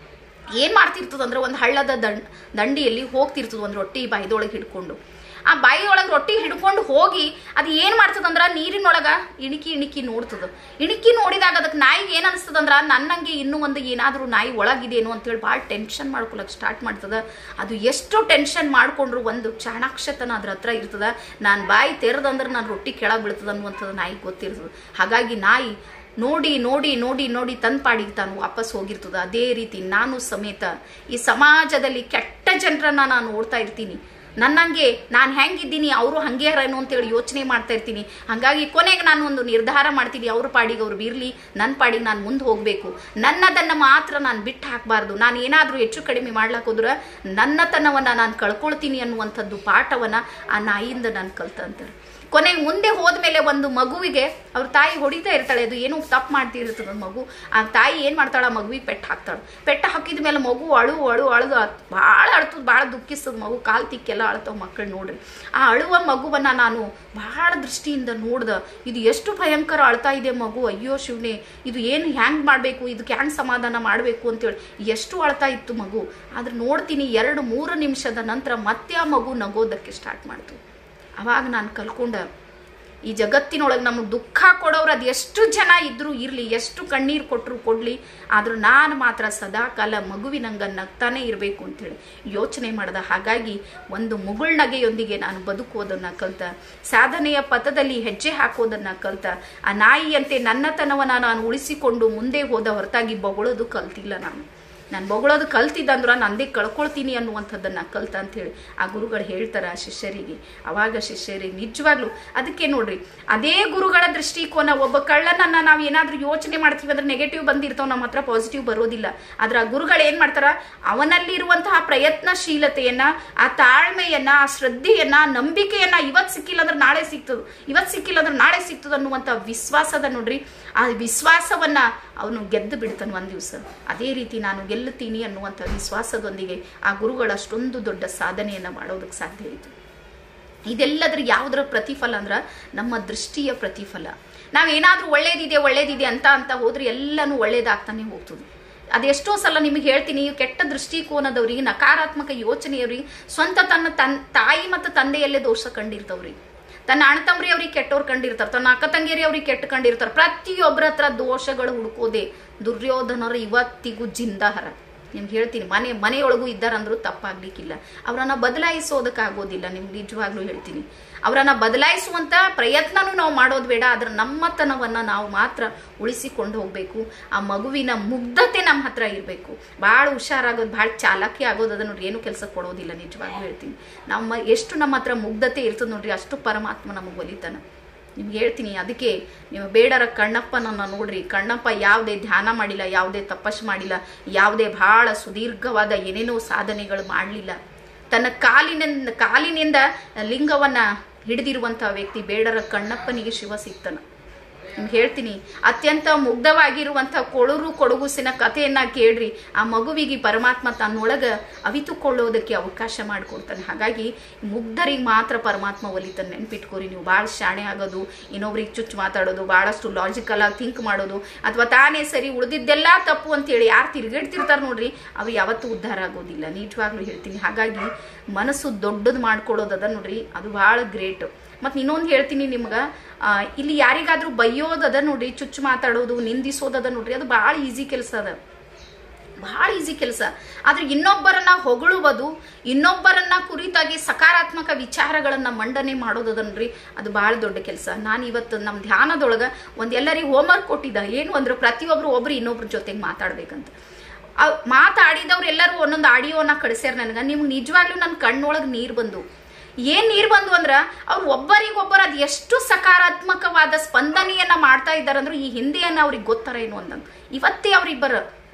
ಏನು ಮಾಡ್ತಿರ್ತದಂದ್ರೆ ಒಂದು ಹಳ್ಳದ ದಂಡ್ ದಂಡಿಯಲ್ಲಿ ಹೋಗ್ತಿರ್ತದ ಒಂದು ರೊಟ್ಟಿ ಬಾಯ್ದೊಳಗೆ ಹಿಡ್ಕೊಂಡು ಆ ಬಾಯಿ ಒಳಗೆ ರೊಟ್ಟಿ ಹಿಡ್ಕೊಂಡು ಹೋಗಿ ಅದು ಏನು ಮಾಡ್ತದಂದ್ರ ನೀರಿನೊಳಗ ಇಣಿಕಿ ಇಣಿಕಿ ನೋಡ್ತದ ಇಣಿಕಿ ನೋಡಿದಾಗ ಅದಕ್ಕೆ ನಾಯಿಗೆ ಏನು ಅನಿಸ್ತದಂದ್ರ ನನ್ನಂಗೆ ಇನ್ನೂ ಒಂದು ಏನಾದರೂ ನಾಯಿ ಒಳಗಿದೇನೋ ಅಂತೇಳಿ ಭಾಳ ಟೆನ್ಷನ್ ಮಾಡ್ಕೊಳಕ್ಕೆ ಸ್ಟಾರ್ಟ್ ಮಾಡ್ತದ ಅದು ಎಷ್ಟು ಟೆನ್ಷನ್ ಮಾಡ್ಕೊಂಡ್ರು ಒಂದು ಚಾಣಾಕ್ಷತನ ಅದ್ರ ಹತ್ರ ಇರ್ತದ ನಾನು ಬಾಯಿ ತೆರೆದಂದ್ರೆ ನಾನು ರೊಟ್ಟಿ ಕೆಳಗೆ ಬೀಳ್ತದ ಅನ್ನುವಂಥದ್ದು ನಾಯಿಗೆ ಗೊತ್ತಿರ್ತದೆ ಹಾಗಾಗಿ ನಾಯಿ ನೋಡಿ ನೋಡಿ ನೋಡಿ ನೋಡಿ ತನ್ನ ಪಾಡಿಗೆ ತಾನು ವಾಪಸ್ ಹೋಗಿರ್ತದ ಅದೇ ರೀತಿ ನಾನು ಸಮೇತ ಈ ಸಮಾಜದಲ್ಲಿ ಕೆಟ್ಟ ಜನರನ್ನ ನಾನು ನೋಡ್ತಾ ಇರ್ತೀನಿ ನನ್ನಂಗೆ ನಾನು ಹೆಂಗಿದ್ದೀನಿ ಅವರು ಹಂಗೆ ಹರೇನೋ ಅಂತೇಳಿ ಯೋಚನೆ ಮಾಡ್ತಾ ಇರ್ತೀನಿ ಹಾಗಾಗಿ ಕೊನೆಗೆ ನಾನು ಒಂದು ನಿರ್ಧಾರ ಮಾಡ್ತೀನಿ ಅವ್ರ ಪಾಡಿಗೆ ಅವ್ರು ಬೀರ್ಲಿ ನನ್ನ ಪಾಡಿಗೆ ನಾನು ಮುಂದೆ ಹೋಗಬೇಕು ನನ್ನದನ್ನು ಮಾತ್ರ ನಾನು ಬಿಟ್ಟು ಹಾಕಬಾರ್ದು ನಾನು ಏನಾದರೂ ಹೆಚ್ಚು ಕಡಿಮೆ ಮಾಡ್ಲಾಕ್ ಹೋದ್ರೆ ನನ್ನತನವನ್ನು ನಾನು ಕಳ್ಕೊಳ್ತೀನಿ ಅನ್ನುವಂಥದ್ದು ಪಾಠವನ್ನು ಆ ನಾಯಿಯಿಂದ ನಾನು ಕಲ್ತಂತಾರೆ ಕೊನೆಗೆ ಮುಂದೆ ಹೋದ್ಮೇಲೆ ಒಂದು ಮಗುವಿಗೆ ಅವ್ರ ತಾಯಿ ಹೊಡಿತಾ ಇರ್ತಾಳೆ ಅದು ಏನೋ ತಪ್ಪು ಮಾಡ್ತಿರ್ತದೆ ಮಗು ಆ ತಾಯಿ ಏನು ಮಾಡ್ತಾಳೆ ಆ ಮಗುವಿಗೆ ಪೆಟ್ಟು ಹಾಕ್ತಾಳೆ ಪೆಟ್ಟು ಹಾಕಿದ ಮೇಲೆ ಮಗು ಅಳು ಅಳು ಅಳುದು ಭಾಳ ಅಳ್ತದ ಭಾಳ ದುಃಖಿಸ್ತದ ಮಗು ಕಾಲು ತಿಕ್ಕೆಲ್ಲ ಅಳ್ತಾವ ಮಕ್ಕಳು ನೋಡ್ರಿ ಆ ಅಳುವ ಮಗುವನ್ನ ನಾನು ಬಹಳ ದೃಷ್ಟಿಯಿಂದ ನೋಡ್ದೆ ಇದು ಎಷ್ಟು ಭಯಂಕರ ಅಳ್ತಾ ಇದೆ ಮಗು ಅಯ್ಯೋ ಶಿವನೇ ಇದು ಏನು ಹ್ಯಾಂಗ್ ಮಾಡಬೇಕು ಇದಕ್ಕೆ ಹ್ಯಾಂಗ್ ಸಮಾಧಾನ ಮಾಡಬೇಕು ಅಂತೇಳಿ ಎಷ್ಟು ಅಳ್ತಾ ಇತ್ತು ಮಗು ಆದ್ರೆ ನೋಡ್ತೀನಿ ಎರಡು ಮೂರು ನಿಮಿಷದ ನಂತರ ಮತ್ತೆ ಆ ಮಗು ನಗೋದಕ್ಕೆ ಸ್ಟಾರ್ಟ್ ಮಾಡ್ತು ಅವಾಗ ನಾನು ಕಲ್ಕೊಂಡ ಈ ಜಗತ್ತಿನೊಳಗೆ ನಮಗೆ ದುಃಖ ಕೊಡೋರು ಅದು ಎಷ್ಟು ಜನ ಇದ್ರೂ ಇರಲಿ ಎಷ್ಟು ಕಣ್ಣೀರು ಕೊಟ್ಟರು ಕೊಡಲಿ ಆದರೂ ನಾನು ಮಾತ್ರ ಸದಾ ಕಾಲ ಮಗುವಿನಂಗ ನಗ್ತಾನೆ ಇರಬೇಕು ಅಂತೇಳಿ ಯೋಚನೆ ಮಾಡ್ದೆ ಹಾಗಾಗಿ ಒಂದು ಮುಗುಳ್ನಗೆಯೊಂದಿಗೆ ನಾನು ಬದುಕುವುದನ್ನು ಕಲ್ತ ಸಾಧನೆಯ ಪಥದಲ್ಲಿ ಹೆಜ್ಜೆ ಹಾಕೋದನ್ನು ಕಲ್ತ ಆ ನಾಯಿಯಂತೆ ನನ್ನತನವನ್ನು ನಾನು ಉಳಿಸಿಕೊಂಡು ಮುಂದೆ ಹೋದ ಹೊರತಾಗಿ ಬೊಗಳೋದು ಕಲ್ತಿಲ್ಲ ನಾನು ನಾನು ಬೊಗಳೋದು ಕಲ್ತಿದ್ದಂದ್ರೆ ನಂದೇ ಕಳ್ಕೊಳ್ತೀನಿ ಅನ್ನುವಂಥದ್ದನ್ನು ಕಲ್ತ ಅಂತೇಳಿ ಆ ಗುರುಗಳು ಹೇಳ್ತಾರೆ ಆ ಶಿಷ್ಯರಿಗೆ ಅವಾಗ ಶಿಷ್ಯರಿಗೆ ನಿಜವಾಗ್ಲೂ ಅದಕ್ಕೆ ನೋಡ್ರಿ ಅದೇ ಗುರುಗಳ ದೃಷ್ಟಿಕೋನ ಒಬ್ಬ ಕಳ್ಳನನ್ನ ನಾವು ಏನಾದರೂ ಯೋಚನೆ ಮಾಡ್ತೀವಿ ಅಂದ್ರೆ ನೆಗೆಟಿವ್ ಬಂದಿರ್ತಾವ ನಮ್ಮ ಹತ್ರ ಪಾಸಿಟಿವ್ ಬರೋದಿಲ್ಲ ಆದ್ರೆ ಆ ಗುರುಗಳು ಏನು ಮಾಡ್ತಾರ ಅವನಲ್ಲಿರುವಂತಹ ಪ್ರಯತ್ನಶೀಲತೆಯನ್ನ ಆ ತಾಳ್ಮೆಯನ್ನ ಆ ಶ್ರದ್ಧೆಯನ್ನ ಆ ನಂಬಿಕೆಯನ್ನ ಇವತ್ತು ಸಿಕ್ಕಿಲ್ಲ ಅಂದ್ರೆ ನಾಳೆ ಸಿಗ್ತದೆ ಇವತ್ತು ಸಿಕ್ಕಿಲ್ಲ ಅಂದ್ರೆ ನಾಳೆ ಸಿಗ್ತದೆ ಅನ್ನುವಂಥ ವಿಶ್ವಾಸದ ನೋಡ್ರಿ ಆ ವಿಶ್ವಾಸವನ್ನ ಅವನು ಗೆದ್ದು ಬಿಡ್ತಾನೆ ಒಂದು ದಿವಸ ಅದೇ ರೀತಿ ನಾನು ಗೆಲ್ಲುತ್ತೀನಿ ಅನ್ನುವಂಥ ವಿಶ್ವಾಸದೊಂದಿಗೆ ಆ ಗುರುಗಳು ಅಷ್ಟೊಂದು ದೊಡ್ಡ ಸಾಧನೆಯನ್ನು ಮಾಡೋದಕ್ಕೆ ಸಾಧ್ಯ ಆಯಿತು ಇದೆಲ್ಲದ್ರ ಯಾವುದರ ಪ್ರತಿಫಲ ಅಂದ್ರೆ ನಮ್ಮ ದೃಷ್ಟಿಯ ಪ್ರತಿಫಲ ನಾವೇನಾದ್ರೂ ಒಳ್ಳೇದಿದೆ ಒಳ್ಳೇದಿದೆ ಅಂತ ಅಂತ ಹೋದ್ರೆ ಎಲ್ಲನೂ ಒಳ್ಳೇದಾಗ್ತಾನೆ ಹೋಗ್ತದೆ ಅದೆಷ್ಟೋ ಸಲ ನಿಮಗೆ ಹೇಳ್ತೀನಿ ಕೆಟ್ಟ ದೃಷ್ಟಿಕೋನದವ್ರಿಗೆ ನಕಾರಾತ್ಮಕ ಯೋಚನೆಯವ್ರಿಗೆ ಸ್ವಂತ ತನ್ನ ತನ್ ತಾಯಿ ಮತ್ತು ತಂದೆಯಲ್ಲೇ ದೋಷ ಕಂಡಿರ್ತವ್ರಿಗೆ ತನ್ನ ಅಣ್ಣ ತಮ್ಮರಿ ಅವ್ರಿಗೆ ಕೆಟ್ಟವ್ರು ಕಂಡಿರ್ತಾರೆ ತನ್ನ ಅಕ್ಕ ತಂಗಿಯರಿ ಅವ್ರಿಗೆ ಕೆಟ್ಟ ಕಂಡಿರ್ತಾರೆ ಪ್ರತಿಯೊಬ್ಬರ ಹತ್ರ ದೋಷಗಳು ಹುಡುಕೋದೆ ದುರ್ಯೋಧನರು ಇವತ್ತಿಗೂ ಜಿಂದಾಹರ ನಿಮ್ಗೆ ಹೇಳ್ತೀನಿ ಮನೆ ಮನೆಯೊಳಗೂ ಇದ್ದಾರಂದ್ರೂ ತಪ್ಪಾಗ್ಲಿಕ್ಕಿಲ್ಲ ಅವರನ್ನ ಬದಲಾಯಿಸೋದಕ್ಕಾಗೋದಿಲ್ಲ ನಿಮ್ಗೆ ನಿಜವಾಗ್ಲೂ ಹೇಳ್ತೀನಿ ಅವರನ್ನ ಬದಲಾಯಿಸುವಂತ ಪ್ರಯತ್ನನೂ ನಾವು ಮಾಡೋದು ಬೇಡ ಆದ್ರೆ ನಮ್ಮತನವನ್ನ ನಾವು ಮಾತ್ರ ಉಳಿಸಿಕೊಂಡು ಹೋಗ್ಬೇಕು ಆ ಮಗುವಿನ ಮುಗ್ಧತೆ ನಮ್ಮ ಹತ್ರ ಇರಬೇಕು ಭಾಳ ಹುಷಾರಾಗೋದು ಭಾಳ ಚಾಲಾಕಿ ಆಗೋದು ಅದನ್ನ ನೋಡ್ರಿ ಏನು ಕೆಲಸ ಕೊಡೋದಿಲ್ಲ ನಿಜವಾಗ್ಲೂ ಹೇಳ್ತೀನಿ ನಮ್ಮ ಎಷ್ಟು ನಮ್ಮ ಹತ್ರ ಮುಗ್ಧತೆ ಇರ್ತದೆ ನೋಡ್ರಿ ಅಷ್ಟು ಪರಮಾತ್ಮ ನಮಗೆ ಒಲಿತಾನ ನಿಮ್ಗೆ ಹೇಳ್ತೀನಿ ಅದಕ್ಕೆ ನೀವು ಬೇಡರ ಕಣ್ಣಪ್ಪನನ್ನ ನೋಡ್ರಿ ಕಣ್ಣಪ್ಪ ಯಾವುದೇ ಧ್ಯಾನ ಮಾಡಿಲ್ಲ ಯಾವುದೇ ತಪಸ್ ಮಾಡಿಲ್ಲ ಯಾವುದೇ ಬಹಳ ಸುದೀರ್ಘವಾದ ಏನೇನೋ ಸಾಧನೆಗಳು ಮಾಡಲಿಲ್ಲ ತನ್ನ ಕಾಲಿನಿಂದ ಕಾಲಿನಿಂದ ಲಿಂಗವನ್ನ ಹಿಡಿದಿರುವಂಥ ವ್ಯಕ್ತಿ ಬೇಡರ ಕಣ್ಣಪ್ಪನಿಗೆ ಶಿವ ಸಿಗ್ತಾನ ನಿಮ್ಗೆ ಹೇಳ್ತೀನಿ ಅತ್ಯಂತ ಮುಗ್ಧವಾಗಿರುವಂಥ ಕೊಳರು ಕೊಡಗುಸಿನ ಕಥೆಯನ್ನ ಕೇಳ್ರಿ ಆ ಮಗುವಿಗೆ ಪರಮಾತ್ಮ ತನ್ನೊಳಗ ಅವಿತುಕೊಳ್ಳೋದಕ್ಕೆ ಅವಕಾಶ ಮಾಡಿಕೊಡ್ತಾನೆ ಹಾಗಾಗಿ ಮುಗ್ಧರಿಗೆ ಮಾತ್ರ ಪರಮಾತ್ಮ ಒಲಿತಾನೆ ನೆನ್ಪಿಟ್ಕೋರಿ ನೀವು ಭಾಳ ಶಾಣೆ ಆಗೋದು ಇನ್ನೊಬ್ರಿಗೆ ಚುಚ್ಚು ಮಾತಾಡೋದು ಭಾಳಷ್ಟು ಲಾಜಿಕಲ್ ಆಗಿ ಥಿಂಕ್ ಮಾಡೋದು ಅಥವಾ ತಾನೇ ಸರಿ ಉಳಿದಿದ್ದೆಲ್ಲ ತಪ್ಪು ಅಂತೇಳಿ ಯಾರು ತಿರುಗಿಡ್ತಿರ್ತಾರೆ ನೋಡ್ರಿ ಅವು ಯಾವತ್ತೂ ಉದ್ಧಾರ ಆಗೋದಿಲ್ಲ ನಿಜವಾಗ್ಲೂ ಹೇಳ್ತೀನಿ ಹಾಗಾಗಿ ಮನಸ್ಸು ದೊಡ್ಡದು ಮಾಡ್ಕೊಳ್ಳೋದದ ನೋಡ್ರಿ ಅದು ಭಾಳ ಗ್ರೇಟ್ ಮತ್ತು ಇನ್ನೊಂದು ಹೇಳ್ತೀನಿ ನಿಮ್ಗೆ ಇಲ್ಲಿ ಯಾರಿಗಾದ್ರೂ ಬೈಯೋದದ ನೋಡ್ರಿ ಚುಚ್ಚು ಮಾತಾಡೋದು ನಿಂದಿಸೋದದ ನೋಡ್ರಿ ಅದು ಭಾಳ ಈಸಿ ಕೆಲಸ ಅದ ಭಾಳ ಈಸಿ ಕೆಲಸ ಆದ್ರೆ ಇನ್ನೊಬ್ಬರನ್ನ ಹೊಗಳುವುದು ಇನ್ನೊಬ್ಬರನ್ನ ಕುರಿತಾಗಿ ಸಕಾರಾತ್ಮಕ ವಿಚಾರಗಳನ್ನ ಮಂಡನೆ ಮಾಡೋದದನ್ರಿ ಅದು ಭಾಳ ದೊಡ್ಡ ಕೆಲಸ ನಾನು ಇವತ್ತು ನಮ್ಮ ಧ್ಯಾನದೊಳಗೆ ಒಂದು ಎಲ್ಲರಿಗೆ ಹೋಮ್ವರ್ಕ್ ಕೊಟ್ಟಿದ್ದ ಏನು ಅಂದ್ರೆ ಪ್ರತಿಯೊಬ್ಬರು ಒಬ್ರು ಇನ್ನೊಬ್ರ ಜೊತೆಗೆ ಮಾತಾಡ್ಬೇಕಂತ ಅವ್ ಮಾತಾಡಿದವ್ರು ಎಲ್ಲರೂ ಒಂದೊಂದು ಆಡಿಯೋನ ಕಳಿಸ್ಯಾರ ನನಗೆ ನಿಮ್ಗೆ ನಿಜವಾಗ್ಲೂ ನನ್ನ ಕಣ್ಣೊಳಗೆ ನೀರು ಬಂದು ಏನ್ ನೀರು ಬಂದು ಅಂದ್ರ ಅವ್ರು ಒಬ್ಬರಿಗೊಬ್ಬರು ಅದು ಎಷ್ಟು ಸಕಾರಾತ್ಮಕವಾದ ಸ್ಪಂದನೆಯನ್ನ ಮಾಡ್ತಾ ಇದ್ದಾರೆ ಅಂದ್ರೆ ಈ ಹಿಂದೆಯನ್ನ ಅವ್ರಿಗೆ ಗೊತ್ತಾರ ಏನು ಅಂತಂದು ಇವತ್ತೇ ಅವ್ರಿಬ್ಬರು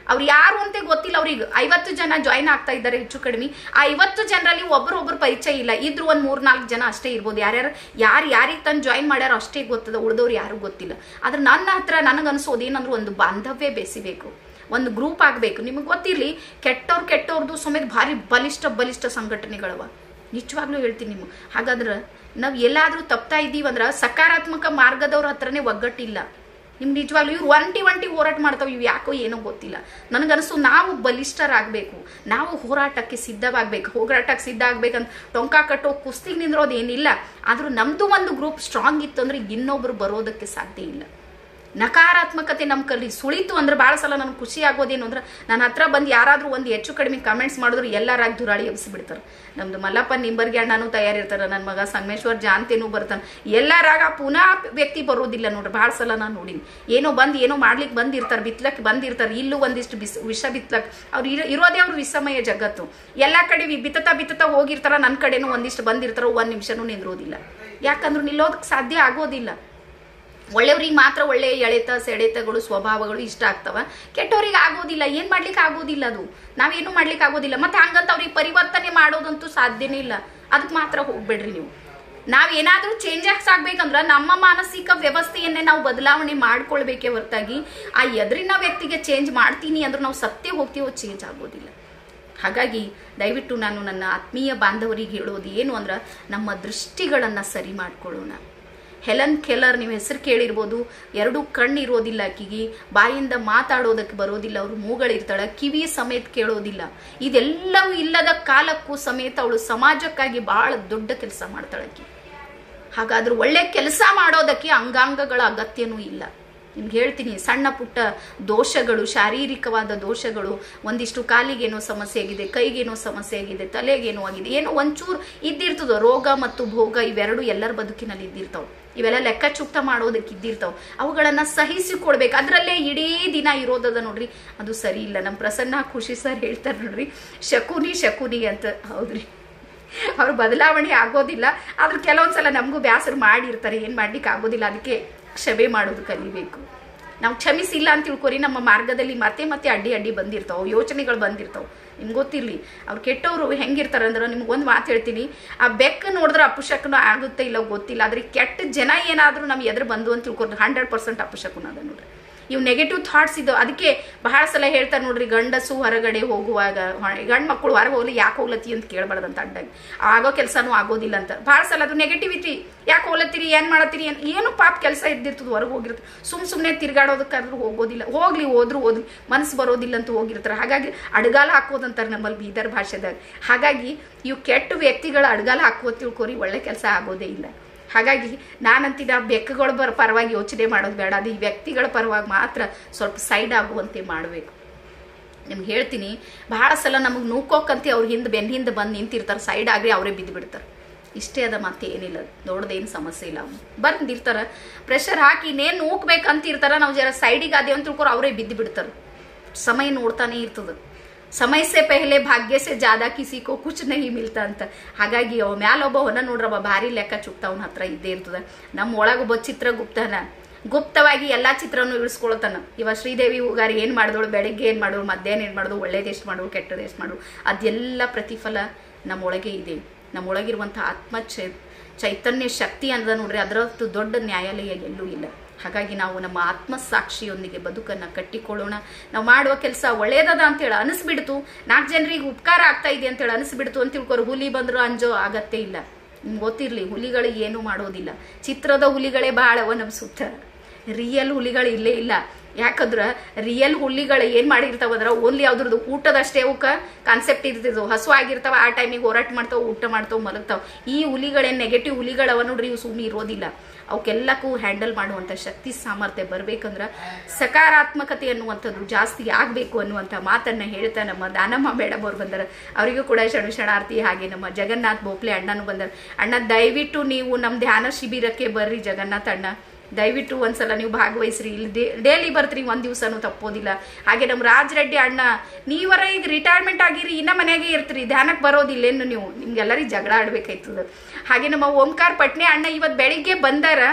ಅವ್ರು ಯಾರು ಅಂತ ಗೊತ್ತಿಲ್ಲ ಅವ್ರಿಗೆ ಐವತ್ತು ಜನ ಜಾಯ್ನ್ ಆಗ್ತಾ ಇದ್ದಾರೆ ಹೆಚ್ಚು ಕಡಿಮೆ ಆ ಐವತ್ತು ಜನರಲ್ಲಿ ಒಬ್ಬರೊಬ್ಬರು ಪರಿಚಯ ಇಲ್ಲ ಇದ್ರು ಒಂದು ಮೂರ್ ನಾಲ್ಕು ಜನ ಅಷ್ಟೇ ಇರ್ಬೋದು ಯಾರ್ಯಾರು ಯಾರು ಯಾರಿಗೆ ತಂದು ಜಾಯಿನ್ ಮಾಡ್ಯಾರೋ ಅಷ್ಟೇ ಗೊತ್ತದ ಉಳಿದವ್ರು ಯಾರು ಗೊತ್ತಿಲ್ಲ ಆದ್ರೆ ನನ್ನ ಹತ್ರ ನನಗನ್ಸೋದು ಏನಂದ್ರೆ ಒಂದು ಬಾಂಧವ್ಯ ಬೆಸಿಬೇಕು ಒಂದು ಗ್ರೂಪ್ ಆಗಬೇಕು ನಿಮಗೆ ಗೊತ್ತಿರಲಿ ಕೆಟ್ಟವ್ರು ಕೆಟ್ಟವ್ರದ್ದು ಸಮೇತ ಭಾರಿ ಬಲಿಷ್ಠ ಬಲಿಷ್ಠ ಸಂಘಟನೆಗಳವ ನಿಜವಾಗ್ಲೂ ಹೇಳ್ತೀನಿ ನಿಮ್ಗೆ ಹಾಗಾದ್ರೆ ನಾವು ಎಲ್ಲಾದರೂ ತಪ್ತಾ ಇದ್ದೀವಂದ್ರೆ ಸಕಾರಾತ್ಮಕ ಮಾರ್ಗದವ್ರ ಹತ್ರನೇ ಒಗ್ಗಟ್ಟಿಲ್ಲ ನಿಮ್ಗೆ ನಿಜವಾಗ್ಲೂ ಇವ್ರು ಒಂಟಿ ಒಂಟಿ ಹೋರಾಟ ಮಾಡ್ತಾವೆ ಇವು ಯಾಕೋ ಏನೋ ಗೊತ್ತಿಲ್ಲ ನನಗನ್ಸು ನಾವು ಬಲಿಷ್ಠರಾಗಬೇಕು ನಾವು ಹೋರಾಟಕ್ಕೆ ಸಿದ್ಧವಾಗಬೇಕು ಹೋರಾಟಕ್ಕೆ ಸಿದ್ಧ ಆಗ್ಬೇಕಂತ ಟೊಂಕ ಕಟ್ಟೋ ಕುಸ್ತಿಗೆ ನಿಂದ್ರೋದು ಏನಿಲ್ಲ ಆದ್ರೂ ನಮ್ದು ಒಂದು ಗ್ರೂಪ್ ಸ್ಟ್ರಾಂಗ್ ಇತ್ತು ಅಂದ್ರೆ ಇನ್ನೊಬ್ರು ಬರೋದಕ್ಕೆ ಸಾಧ್ಯ ಇಲ್ಲ ನಕಾರಾತ್ಮಕತೆ ನಮ್ಮ ಕಲ್ಲಿ ಸುಳಿತು ಅಂದ್ರೆ ಭಾಳ ಸಲ ನನಗೆ ಖುಷಿ ಆಗೋದೇನು ಅಂದ್ರೆ ನನ್ನ ಹತ್ರ ಬಂದು ಯಾರಾದರೂ ಒಂದು ಹೆಚ್ಚು ಕಡಿಮೆ ಕಮೆಂಟ್ಸ್ ಮಾಡಿದ್ರು ಎಲ್ಲರಾಗಿ ದುರಾಳಿ ಎಬ್ಸಿಬಿಡ್ತಾರೆ ನಮ್ದು ಮಲ್ಲಪ್ಪ ನಿಂಬರ್ಗೆ ಅಣ್ಣನೂ ತಯಾರಿರ್ತಾರೆ ನನ್ನ ಮಗ ಸಂಗಮೇಶ್ವರ್ ಜಾಂತೇನೂ ಬರ್ತಾನೆ ಎಲ್ಲರಾಗ ಪುನಃ ವ್ಯಕ್ತಿ ಬರೋದಿಲ್ಲ ನೋಡ್ರಿ ಭಾಳ ಸಲ ನಾನು ನೋಡೀನಿ ಏನೋ ಬಂದು ಏನೋ ಮಾಡ್ಲಿಕ್ಕೆ ಬಂದಿರ್ತಾರೆ ಬಿತ್ಲಕ್ಕೆ ಬಂದಿರ್ತಾರೆ ಇಲ್ಲೂ ಒಂದಿಷ್ಟು ಬಿಸ್ ವಿಷ ಬಿತ್ಲಕ್ ಅವ್ರು ಇರೋ ಇರೋದೇ ಅವ್ರ ವಿಷಮಯ ಜಗತ್ತು ಎಲ್ಲ ಕಡೆ ವಿ- ಬಿತ್ತತಾ ಬಿತ್ತತಾ ಹೋಗಿರ್ತಾರ ನನ್ನ ಕಡೆನೂ ಒಂದಿಷ್ಟು ಬಂದಿರ್ತಾರೋ ಒಂದು ನಿಮಿಷನೂ ನಿಂದ್ರೋದಿಲ್ಲ ಯಾಕಂದ್ರೆ ನಿಲ್ಲೋದಕ್ಕೆ ಸಾಧ್ಯ ಆಗೋದಿಲ್ಲ ಒಳ್ಳೆಯವ್ರಿಗೆ ಮಾತ್ರ ಒಳ್ಳೆ ಎಳೆತ ಸೆಳೆತಗಳು ಸ್ವಭಾವಗಳು ಇಷ್ಟ ಆಗ್ತವ ಕೆಟ್ಟವ್ರಿಗೆ ಆಗೋದಿಲ್ಲ ಏನ್ ಮಾಡ್ಲಿಕ್ಕೆ ಆಗೋದಿಲ್ಲ ಅದು ನಾವೇನು ಮಾಡ್ಲಿಕ್ಕೆ ಆಗೋದಿಲ್ಲ ಮತ್ತೆ ಹಂಗಂತ ಅವ್ರಿಗೆ ಪರಿವರ್ತನೆ ಮಾಡೋದಂತೂ ಸಾಧ್ಯನೇ ಇಲ್ಲ ಅದಕ್ಕೆ ಮಾತ್ರ ಹೋಗ್ಬೇಡ್ರಿ ನೀವು ನಾವ್ ಏನಾದ್ರೂ ಚೇಂಜಸ್ ಆಗ್ಬೇಕಂದ್ರ ನಮ್ಮ ಮಾನಸಿಕ ವ್ಯವಸ್ಥೆಯನ್ನೇ ನಾವು ಬದಲಾವಣೆ ಮಾಡ್ಕೊಳ್ಬೇಕೇ ಹೊರತಾಗಿ ಆ ಎದುರಿನ ವ್ಯಕ್ತಿಗೆ ಚೇಂಜ್ ಮಾಡ್ತೀನಿ ಅಂದ್ರೆ ನಾವು ಸತ್ಯ ಹೋಗ್ತೀವೋ ಚೇಂಜ್ ಆಗೋದಿಲ್ಲ ಹಾಗಾಗಿ ದಯವಿಟ್ಟು ನಾನು ನನ್ನ ಆತ್ಮೀಯ ಬಾಂಧವರಿಗೆ ಹೇಳೋದು ಏನು ಅಂದ್ರೆ ನಮ್ಮ ದೃಷ್ಟಿಗಳನ್ನು ಸರಿ ಮಾಡ್ಕೊಳ್ಳೋಣ ಹೆಲನ್ ಕೆಲರ್ ನೀವು ಹೆಸರು ಕೇಳಿರ್ಬೋದು ಎರಡು ಕಣ್ಣು ಇರೋದಿಲ್ಲ ಆಕಿಗೆ ಬಾಯಿಂದ ಮಾತಾಡೋದಕ್ಕೆ ಬರೋದಿಲ್ಲ ಅವ್ರು ಮೂಗಳಿರ್ತಾಳೆ ಕಿವಿ ಸಮೇತ ಕೇಳೋದಿಲ್ಲ ಇದೆಲ್ಲವೂ ಇಲ್ಲದ ಕಾಲಕ್ಕೂ ಸಮೇತ ಅವಳು ಸಮಾಜಕ್ಕಾಗಿ ಬಹಳ ದೊಡ್ಡ ಕೆಲಸ ಮಾಡ್ತಾಳೆ ಆಕಿ ಹಾಗಾದ್ರೆ ಒಳ್ಳೆ ಕೆಲಸ ಮಾಡೋದಕ್ಕೆ ಅಂಗಾಂಗಗಳ ಅಗತ್ಯನೂ ಇಲ್ಲ ನಿಮ್ಗೆ ಹೇಳ್ತೀನಿ ಸಣ್ಣ ಪುಟ್ಟ ದೋಷಗಳು ಶಾರೀರಿಕವಾದ ದೋಷಗಳು ಒಂದಿಷ್ಟು ಕಾಲಿಗೇನೋ ಸಮಸ್ಯೆ ಆಗಿದೆ ಕೈಗೇನೋ ಸಮಸ್ಯೆ ಆಗಿದೆ ತಲೆಗೇನೋ ಆಗಿದೆ ಏನೋ ಒಂಚೂರು ಇದ್ದಿರ್ತದೋ ರೋಗ ಮತ್ತು ಭೋಗ ಇವೆರಡು ಎಲ್ಲರ ಬದುಕಿನಲ್ಲಿ ಇದ್ದಿರ್ತಾವ ಇವೆಲ್ಲ ಲೆಕ್ಕಚುಕ್ತ ಮಾಡೋದಕ್ಕೆ ಇದ್ದಿರ್ತಾವ ಅವುಗಳನ್ನ ಸಹಿಸಿಕೊಡ್ಬೇಕು ಅದರಲ್ಲೇ ಇಡೀ ದಿನ ಇರೋದದ ನೋಡ್ರಿ ಅದು ಸರಿ ಇಲ್ಲ ನಮ್ಮ ಪ್ರಸನ್ನ ಖುಷಿ ಸರ್ ಹೇಳ್ತಾರೆ ನೋಡ್ರಿ ಶಕುನಿ ಶಕುನಿ ಅಂತ ಹೌದ್ರಿ ಅವ್ರು ಬದಲಾವಣೆ ಆಗೋದಿಲ್ಲ ಆದ್ರೆ ಕೆಲವೊಂದ್ಸಲ ನಮಗೂ ಬೇಸರ ಮಾಡಿರ್ತಾರೆ ಏನು ಮಾಡ್ಲಿಕ್ಕೆ ಆಗೋದಿಲ್ಲ ಅದಕ್ಕೆ ಕ್ಷಮೆ ಮಾಡೋದು ಕಲಿಬೇಕು ನಾವು ಕ್ಷಮಿಸಿಲ್ಲ ಅಂತ ತಿಳ್ಕೊರಿ ನಮ್ಮ ಮಾರ್ಗದಲ್ಲಿ ಮತ್ತೆ ಮತ್ತೆ ಅಡ್ಡಿ ಅಡ್ಡಿ ಬಂದಿರ್ತಾವೆ ಯೋಚನೆಗಳು ಬಂದಿರ್ತಾವೆ ನಿಮ್ಗೆ ಗೊತ್ತಿರಲಿ ಅವ್ರು ಕೆಟ್ಟವರು ಹೆಂಗಿರ್ತಾರೆ ಅಂದ್ರೆ ನಿಮ್ಗೆ ಒಂದು ಮಾತು ಹೇಳ್ತೀನಿ ಆ ಬೆಕ್ಕ ನೋಡಿದ್ರೆ ಅಪಶಕನ ಆಗುತ್ತೆ ಇಲ್ಲ ಗೊತ್ತಿಲ್ಲ ಆದ್ರೆ ಕೆಟ್ಟ ಜನ ಏನಾದರೂ ನಮ್ಮ ಎದುರು ಬಂದು ಅಂತ ತಿಳ್ಕೊರಿ ಹಂಡ್ರೆಡ್ ಪರ್ಸೆಂಟ್ ಅಪಶಕನ ಅದ ನೋಡ್ರಿ ಇವು ನೆಗೆಟಿವ್ ಥಾಟ್ಸ್ ಇದು ಅದಕ್ಕೆ ಬಹಳ ಸಲ ಹೇಳ್ತಾರೆ ನೋಡ್ರಿ ಗಂಡಸು ಹೊರಗಡೆ ಹೋಗುವಾಗ ಗಂಡು ಮಕ್ಕಳು ಹೊರಗೆ ಹೋಗ್ಲಿ ಯಾಕೆ ಹೋಗ್ಲತ್ತಿ ಅಂತ ಕೇಳಬಾರ್ದಂತ ಅಡ್ಡಾಗಿ ಆಗೋ ಕೆಲಸನೂ ಆಗೋದಿಲ್ಲ ಅಂತ ಬಹಳ ಸಲ ಅದು ನೆಗೆಟಿವಿಟಿ ಯಾಕೆ ಹೋಗ್ಲತ್ತೀರಿ ಏನು ಮಾಡತ್ತೀರಿ ಏನ್- ಏನು ಪಾಪ ಕೆಲಸ ಇದ್ದಿರ್ತದೆ ಹೊರಗೆ ಹೋಗಿರ್ತದೆ ಸುಮ್ ಸುಮ್ಮನೆ ತಿರ್ಗಾಡೋದಕ್ಕಾದ್ರೂ ಹೋಗೋದಿಲ್ಲ ಹೋಗ್ಲಿ ಹೋದ್ರು ಹೋದ್ರು ಮನಸ್ಸು ಬರೋದಿಲ್ಲ ಅಂತ ಹೋಗಿರ್ತಾರೆ ಹಾಗಾಗಿ ಅಡ್ಗಾಲ ಹಾಕೋದಂತಾರೆ ನಮ್ಮಲ್ಲಿ ಬೀದರ್ ಭಾಷೆದಾಗ ಹಾಗಾಗಿ ಇವು ಕೆಟ್ಟ ವ್ಯಕ್ತಿಗಳ ಅಡ್ಗಾಲ ಹಾಕುವ ತಿಳ್ಕೊರಿ ಒಳ್ಳೆ ಕೆಲಸ ಆಗೋದೇ ಇಲ್ಲ ಹಾಗಾಗಿ ನಾನಂತಿನ ಬೆಕ್ಕುಗಳ ಬರ ಪರವಾಗಿ ಯೋಚನೆ ಮಾಡೋದು ಬೇಡ ಅದು ಈ ವ್ಯಕ್ತಿಗಳ ಪರವಾಗಿ ಮಾತ್ರ ಸ್ವಲ್ಪ ಸೈಡ್ ಆಗುವಂತೆ ಮಾಡಬೇಕು ನಿಮ್ಗೆ ಹೇಳ್ತೀನಿ ಬಹಳ ಸಲ ನಮಗೆ ನೂಕೋಕಂತೆ ಅವ್ರ ಹಿಂದೆ ಬೆನ್ನ ಹಿಂದೆ ಬಂದು ನಿಂತಿರ್ತಾರೆ ಸೈಡ್ ಆಗಿ ಅವರೇ ಬಿದ್ದು ಬಿಡ್ತಾರೆ ಇಷ್ಟೇ ಅದ ಮತ್ತೆ ಏನಿಲ್ಲ ದೊಡ್ಡದೇನು ಸಮಸ್ಯೆ ಇಲ್ಲ ಅವ್ನು ಬಂದಿರ್ತಾರೆ ಪ್ರೆಷರ್ ಹಾಕಿ ಇನ್ನೇನು ನೂಕ್ಬೇಕಂತ ಇರ್ತಾರ ನಾವು ಜರ ಸೈಡಿಗೆ ಅದೇ ಅಂತ ತಿಳ್ಕೊರು ಅವರೇ ಬಿದ್ದು ಬಿಡ್ತಾರೆ ಸಮಯ ನೋಡ್ತಾನೆ ಇರ್ತದೆ ಸಮಯ ಸೆ ಪೆಹಲೆ ಭಾಗ್ಯ ಸೆ ಜಾದಾ ಕಿಸಿ ಕೋ ಕುಚ್ ನಹಿ ಮಿಲ್ತಾ ಅಂತ ಹಾಗಾಗಿ ಅವ ಮ್ಯಾಲ ಒಬ್ಬ ಹೊನ ನೋಡ್ರವ ಭಾರಿ ಲೆಕ್ಕ ಚುಕ್ತ ಅವನ ಹತ್ರ ಇದ್ದೇ ಇರ್ತದ ನಮ್ಮ ಒಳಗೊಬ್ಬ ಚಿತ್ರಗುಪ್ತನ ಗುಪ್ತವಾಗಿ ಎಲ್ಲಾ ಚಿತ್ರನೂ ಇಳಿಸ್ಕೊಳ್ತಾನ ಇವ ಶ್ರೀದೇವಿ ಹೂಗಾರಿ ಏನ್ ಮಾಡಿದಳು ಬೆಳಿಗ್ಗೆ ಏನ್ ಮಾಡೋಳು ಮಧ್ಯಾಹ್ನ ಏನ್ ಮಾಡೋಳು ಒಳ್ಳೇದು ಎಷ್ಟು ಮಾಡೋಳು ಕೆಟ್ಟದ್ದು ಎಷ್ಟು ಮಾಡೋಳು ಅದೆಲ್ಲ ಪ್ರತಿಫಲ ನಮ್ಮೊಳಗೆ ಇದೆ ನಮ್ಮೊಳಗಿರುವಂಥ ಆತ್ಮ ಚೈ ಚೈತನ್ಯ ಶಕ್ತಿ ಅನ್ನದ ನೋಡ್ರಿ ಅದರಷ್ಟು ದೊಡ್ಡ ನ್ಯಾಯಾಲಯ ಎಲ್ಲೂ ಇಲ್ಲ ಹಾಗಾಗಿ ನಾವು ನಮ್ಮ ಆತ್ಮಸಾಕ್ಷಿಯೊಂದಿಗೆ ಬದುಕನ್ನು ಕಟ್ಟಿಕೊಳ್ಳೋಣ ನಾವು ಮಾಡುವ ಕೆಲಸ ಒಳ್ಳೇದದ ಅಂತೇಳಿ ಅನಿಸ್ಬಿಡ್ತು ನಾಲ್ಕು ಜನರಿಗೆ ಉಪಕಾರ ಆಗ್ತಾ ಇದೆ ಅಂತೇಳಿ ಅನಿಸ್ಬಿಡ್ತು ಅಂತ ತಿಳ್ಕೊರು ಹುಲಿ ಬಂದ್ರು ಅಂಜೋ ಆಗತ್ತೇ ಇಲ್ಲ ನಿಮ್ಗೆ ಗೊತ್ತಿರಲಿ ಹುಲಿಗಳಿಗೆ ಏನೂ ಮಾಡೋದಿಲ್ಲ ಚಿತ್ರದ ಹುಲಿಗಳೇ ಭಾಳವ ನಮ್ಮ ಸುತ್ತ ರಿಯಲ್ ಹುಲಿಗಳು ಇಲ್ಲೇ ಇಲ್ಲ ಯಾಕಂದ್ರೆ ರಿಯಲ್ ಹುಲಿಗಳು ಏನು ಮಾಡಿರ್ತಾವ ಅಂದ್ರೆ ಓನ್ಲಿ ಯಾವ್ದ್ರದ್ದು ಊಟದಷ್ಟೇ ಅವಕ್ಕ ಕಾನ್ಸೆಪ್ಟ್ ಇರ್ತಿದ್ವು ಹಸು ಆಗಿರ್ತಾವ ಆ ಟೈಮಿಗೆ ಹೋರಾಟ ಮಾಡ್ತಾವ ಊಟ ಮಾಡ್ತಾವ ಮಲಗ್ತಾವ ಈ ಹುಲಿಗಳೇನು ನೆಗೆಟಿವ್ ಹುಲಿಗಳವ ನೋಡ್ರಿ ಇವು ಸುಮ್ಮನೆ ಇರೋದಿಲ್ಲ ಅವಕ್ಕೆಲ್ಲಕ್ಕೂ ಹ್ಯಾಂಡಲ್ ಮಾಡುವಂಥ ಶಕ್ತಿ ಸಾಮರ್ಥ್ಯ ಬರ್ಬೇಕಂದ್ರ ಸಕಾರಾತ್ಮಕತೆ ಅನ್ನುವಂಥದ್ದು ಜಾಸ್ತಿ ಆಗಬೇಕು ಅನ್ನುವಂಥ ಮಾತನ್ನ ಹೇಳ್ತಾ ನಮ್ಮ ದಾನಮ್ಮ ಮೇಡಮ್ ಅವ್ರು ಬಂದಾರ ಅವರಿಗೂ ಕೂಡ ಶರಣು ಶರಣಾರ್ಥಿ ಹಾಗೆ ನಮ್ಮ ಜಗನ್ನಾಥ್ ಬೋಪ್ಲೆ ಅಣ್ಣನೂ ಬಂದಾರ ಅಣ್ಣ ದಯವಿಟ್ಟು ನೀವು ನಮ್ಮ ಧ್ಯಾನ ಶಿಬಿರಕ್ಕೆ ಬರ್ರಿ ಜಗನ್ನಾಥ್ ಅಣ್ಣ ದಯವಿಟ್ಟು ಒಂದ್ಸಲ ನೀವು ಭಾಗವಹಿಸ್ರಿ ಇಲ್ಲಿ ಡೇಲಿ ಬರ್ತೀರಿ ಒಂದ್ ದಿವಸನೂ ತಪ್ಪೋದಿಲ್ಲ ಹಾಗೆ ನಮ್ಮ ರಾಜ್ ರೆಡ್ಡಿ ಅಣ್ಣ ನೀವರ ಈಗ ರಿಟೈರ್ಮೆಂಟ್ ಆಗಿರಿ ಇನ್ನ ಮನೆಗೆ ಇರ್ತೀರಿ ಧ್ಯಾನಕ್ಕೆ ಬರೋದಿಲ್ಲೇನು ನೀವು ನಿಮ್ಗೆಲ್ಲರಿಗೆ ಜಗಳ ಆಡ್ಬೇಕಾಯ್ತದ ಹಾಗೆ ನಮ್ಮ ಓಂಕಾರ ಪಟ್ನೆ ಅಣ್ಣ ಇವತ್ತು ಬೆಳಿಗ್ಗೆ ಬಂದಾರ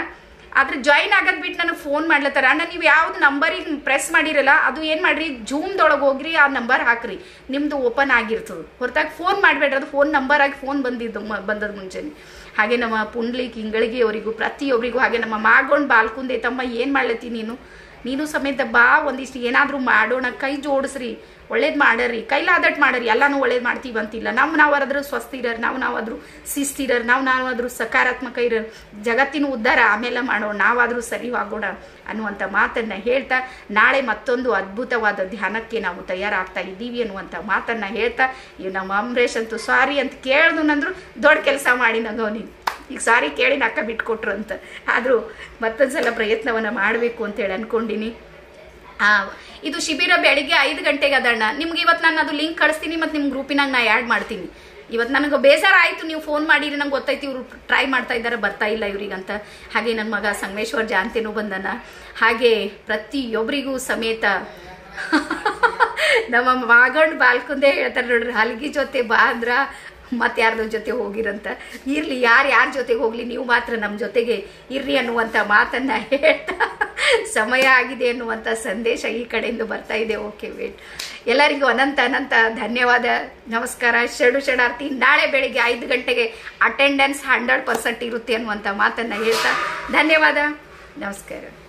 ಆದ್ರೆ ಜಾಯಿನ್ ಆಗೋದ್ ಬಿಟ್ಟು ನನಗೆ ಫೋನ್ ಮಾಡ್ಲತ್ತಾರ ಅಣ್ಣ ನೀವು ಯಾವ್ದು ನಂಬರಿಗೆ ಪ್ರೆಸ್ ಮಾಡಿರಲ್ಲ ಅದು ಏನು ಮಾಡ್ರಿ ಜೂಮ್ದೊಳಗೆ ಹೋಗ್ರಿ ಆ ನಂಬರ್ ಹಾಕ್ರಿ ನಿಮ್ದು ಓಪನ್ ಆಗಿರ್ತದೆ ಹೊರತಾಗಿ ಫೋನ್ ಮಾಡಬೇಡ್ರಿ ಅದು ಫೋನ್ ನಂಬರ್ ಆಗಿ ಫೋನ್ ಬಂದಿದ್ದು ಮ- ಬಂದದ ಮುಂಚೆನೆ ಹಾಗೆ ನಮ್ಮ ಪುಂಡ್ಲಿಕ್ ಇಂಗಳಿಗೆ ಅವರಿಗೂ ಪ್ರತಿಯೊಬ್ಬರಿಗೂ ಹಾಗೆ ನಮ್ಮ ಮಾಗೊಂಡ್ ಬಾಲ್ಕುಂದೆ ತಮ್ಮ ಏನು ಮಾಡ್ಲತ್ತಿ ನೀನು ನೀನು ಸಮೇತ ಬಾ ಒಂದಿಷ್ಟು ಏನಾದರೂ ಮಾಡೋಣ ಕೈ ಜೋಡಿಸ್ರಿ ಒಳ್ಳೇದು ಮಾಡರಿ ಕೈಲಾದಟ್ ಮಾಡರಿ ಎಲ್ಲಾನು ಒಳ್ಳೇದು ಮಾಡ್ತೀವಿ ಅಂತಿಲ್ಲ ನಾವು ನಾವಾದ್ರೂ ಸ್ವಸ್ಥ ಇರೋರು ನಾವು ನಾವಾದ್ರೂ ಶಿಸ್ತಿರೋರು ನಾವು ನಾವಾದ್ರೂ ಸಕಾರಾತ್ಮಕ ಇರೋರು ಜಗತ್ತಿನ ಉದ್ಧಾರ ಆಮೇಲೆ ಮಾಡೋಣ ನಾವಾದರೂ ಸರಿ ಆಗೋಣ ಅನ್ನುವಂಥ ಮಾತನ್ನ ಹೇಳ್ತಾ ನಾಳೆ ಮತ್ತೊಂದು ಅದ್ಭುತವಾದ ಧ್ಯಾನಕ್ಕೆ ನಾವು ತಯಾರಾಗ್ತಾ ಇದ್ದೀವಿ ಅನ್ನುವಂಥ ಮಾತನ್ನ ಹೇಳ್ತಾ ಇವ್ ನಮ್ಮ ಅಂಬರೀಷ್ ಅಂತೂ ಸಾರಿ ಅಂತ ಕೇಳ್ದು ನಂದ್ರು ದೊಡ್ಡ ಕೆಲಸ ಮಾಡಿ ನಂಗೆ ಈಗ ಸಾರಿ ಕೇಳಿ ನಕ್ಕ ಬಿಟ್ಕೊಟ್ರು ಅಂತ ಆದರೂ ಮತ್ತೊಂದ್ಸಲ ಪ್ರಯತ್ನವನ್ನು ಮಾಡಬೇಕು ಅಂತೇಳಿ ಅನ್ಕೊಂಡಿನಿ ಆ, ಇದು ಶಿಬಿರ ಬೆಳಿಗ್ಗೆ ಐದು ಗಂಟೆಗೆ ಅದಣ್ಣ ನಿಮ್ಗೆ ಇವತ್ತು ನಾನು ಅದು ಲಿಂಕ್ ಕಳಿಸ್ತೀನಿ ಮತ್ತು ನಿಮ್ಮ ಗ್ರೂಪಿನಾಗ ನಾ ಆ್ಯಡ್ ಮಾಡ್ತೀನಿ ಇವತ್ತು ನನಗೆ ಬೇಜಾರ ಆಯಿತು ನೀವು ಫೋನ್ ಮಾಡಿರಿ ನಂಗೆ ಗೊತ್ತೈತಿ ಇವರು ಟ್ರೈ ಮಾಡ್ತಾ ಇದ್ದಾರೆ ಬರ್ತಾ ಇಲ್ಲ ಇವ್ರಿಗಂತ ಹಾಗೆ ನನ್ನ ಮಗ ಸಂಗಮೇಶ್ವರ್ ಜಾಂತಿನೂ ಬಂದನ ಹಾಗೆ ಪ್ರತಿಯೊಬ್ಬರಿಗೂ ಸಮೇತ ನಮ್ಮ ಮಾಗಂಡ್ ಬಾಲ್ಕುಂದೆ ಹೇಳ್ತಾರೆ ನೋಡ್ರಿ ಹಲ್ಗಿ ಜೊತೆ ಬಾ ಅಂದ್ರ ಮತ್ತೆ ಯಾರ್ದೋ ಜೊತೆ ಹೋಗಿರಂತ ಇರ್ಲಿ ಯಾರು ಯಾರ ಜೊತೆಗೆ ಹೋಗ್ಲಿ ನೀವು ಮಾತ್ರ ನಮ್ಮ ಜೊತೆಗೆ ಇರ್ರಿ ಅನ್ನುವಂಥ ಮಾತನ್ನ ಹೇಳ್ತಾ ಸಮಯ ಆಗಿದೆ ಅನ್ನುವಂಥ ಸಂದೇಶ ಈ ಕಡೆಯಿಂದ ಬರ್ತಾ ಇದೆ ಓಕೆ ವೇಟ್ ಎಲ್ಲರಿಗೂ ಅನಂತ ಅನಂತ ಧನ್ಯವಾದ ನಮಸ್ಕಾರ ಶರಡು ಶರಣಾರ್ಥಿ ನಾಳೆ ಬೆಳಿಗ್ಗೆ ಐದು ಗಂಟೆಗೆ ಅಟೆಂಡೆನ್ಸ್ ಹಂಡ್ರೆಡ್ ಪರ್ಸೆಂಟ್ ಇರುತ್ತೆ ಅನ್ನುವಂಥ ಮಾತನ್ನ ಹೇಳ್ತಾ ಧನ್ಯವಾದ ನಮಸ್ಕಾರ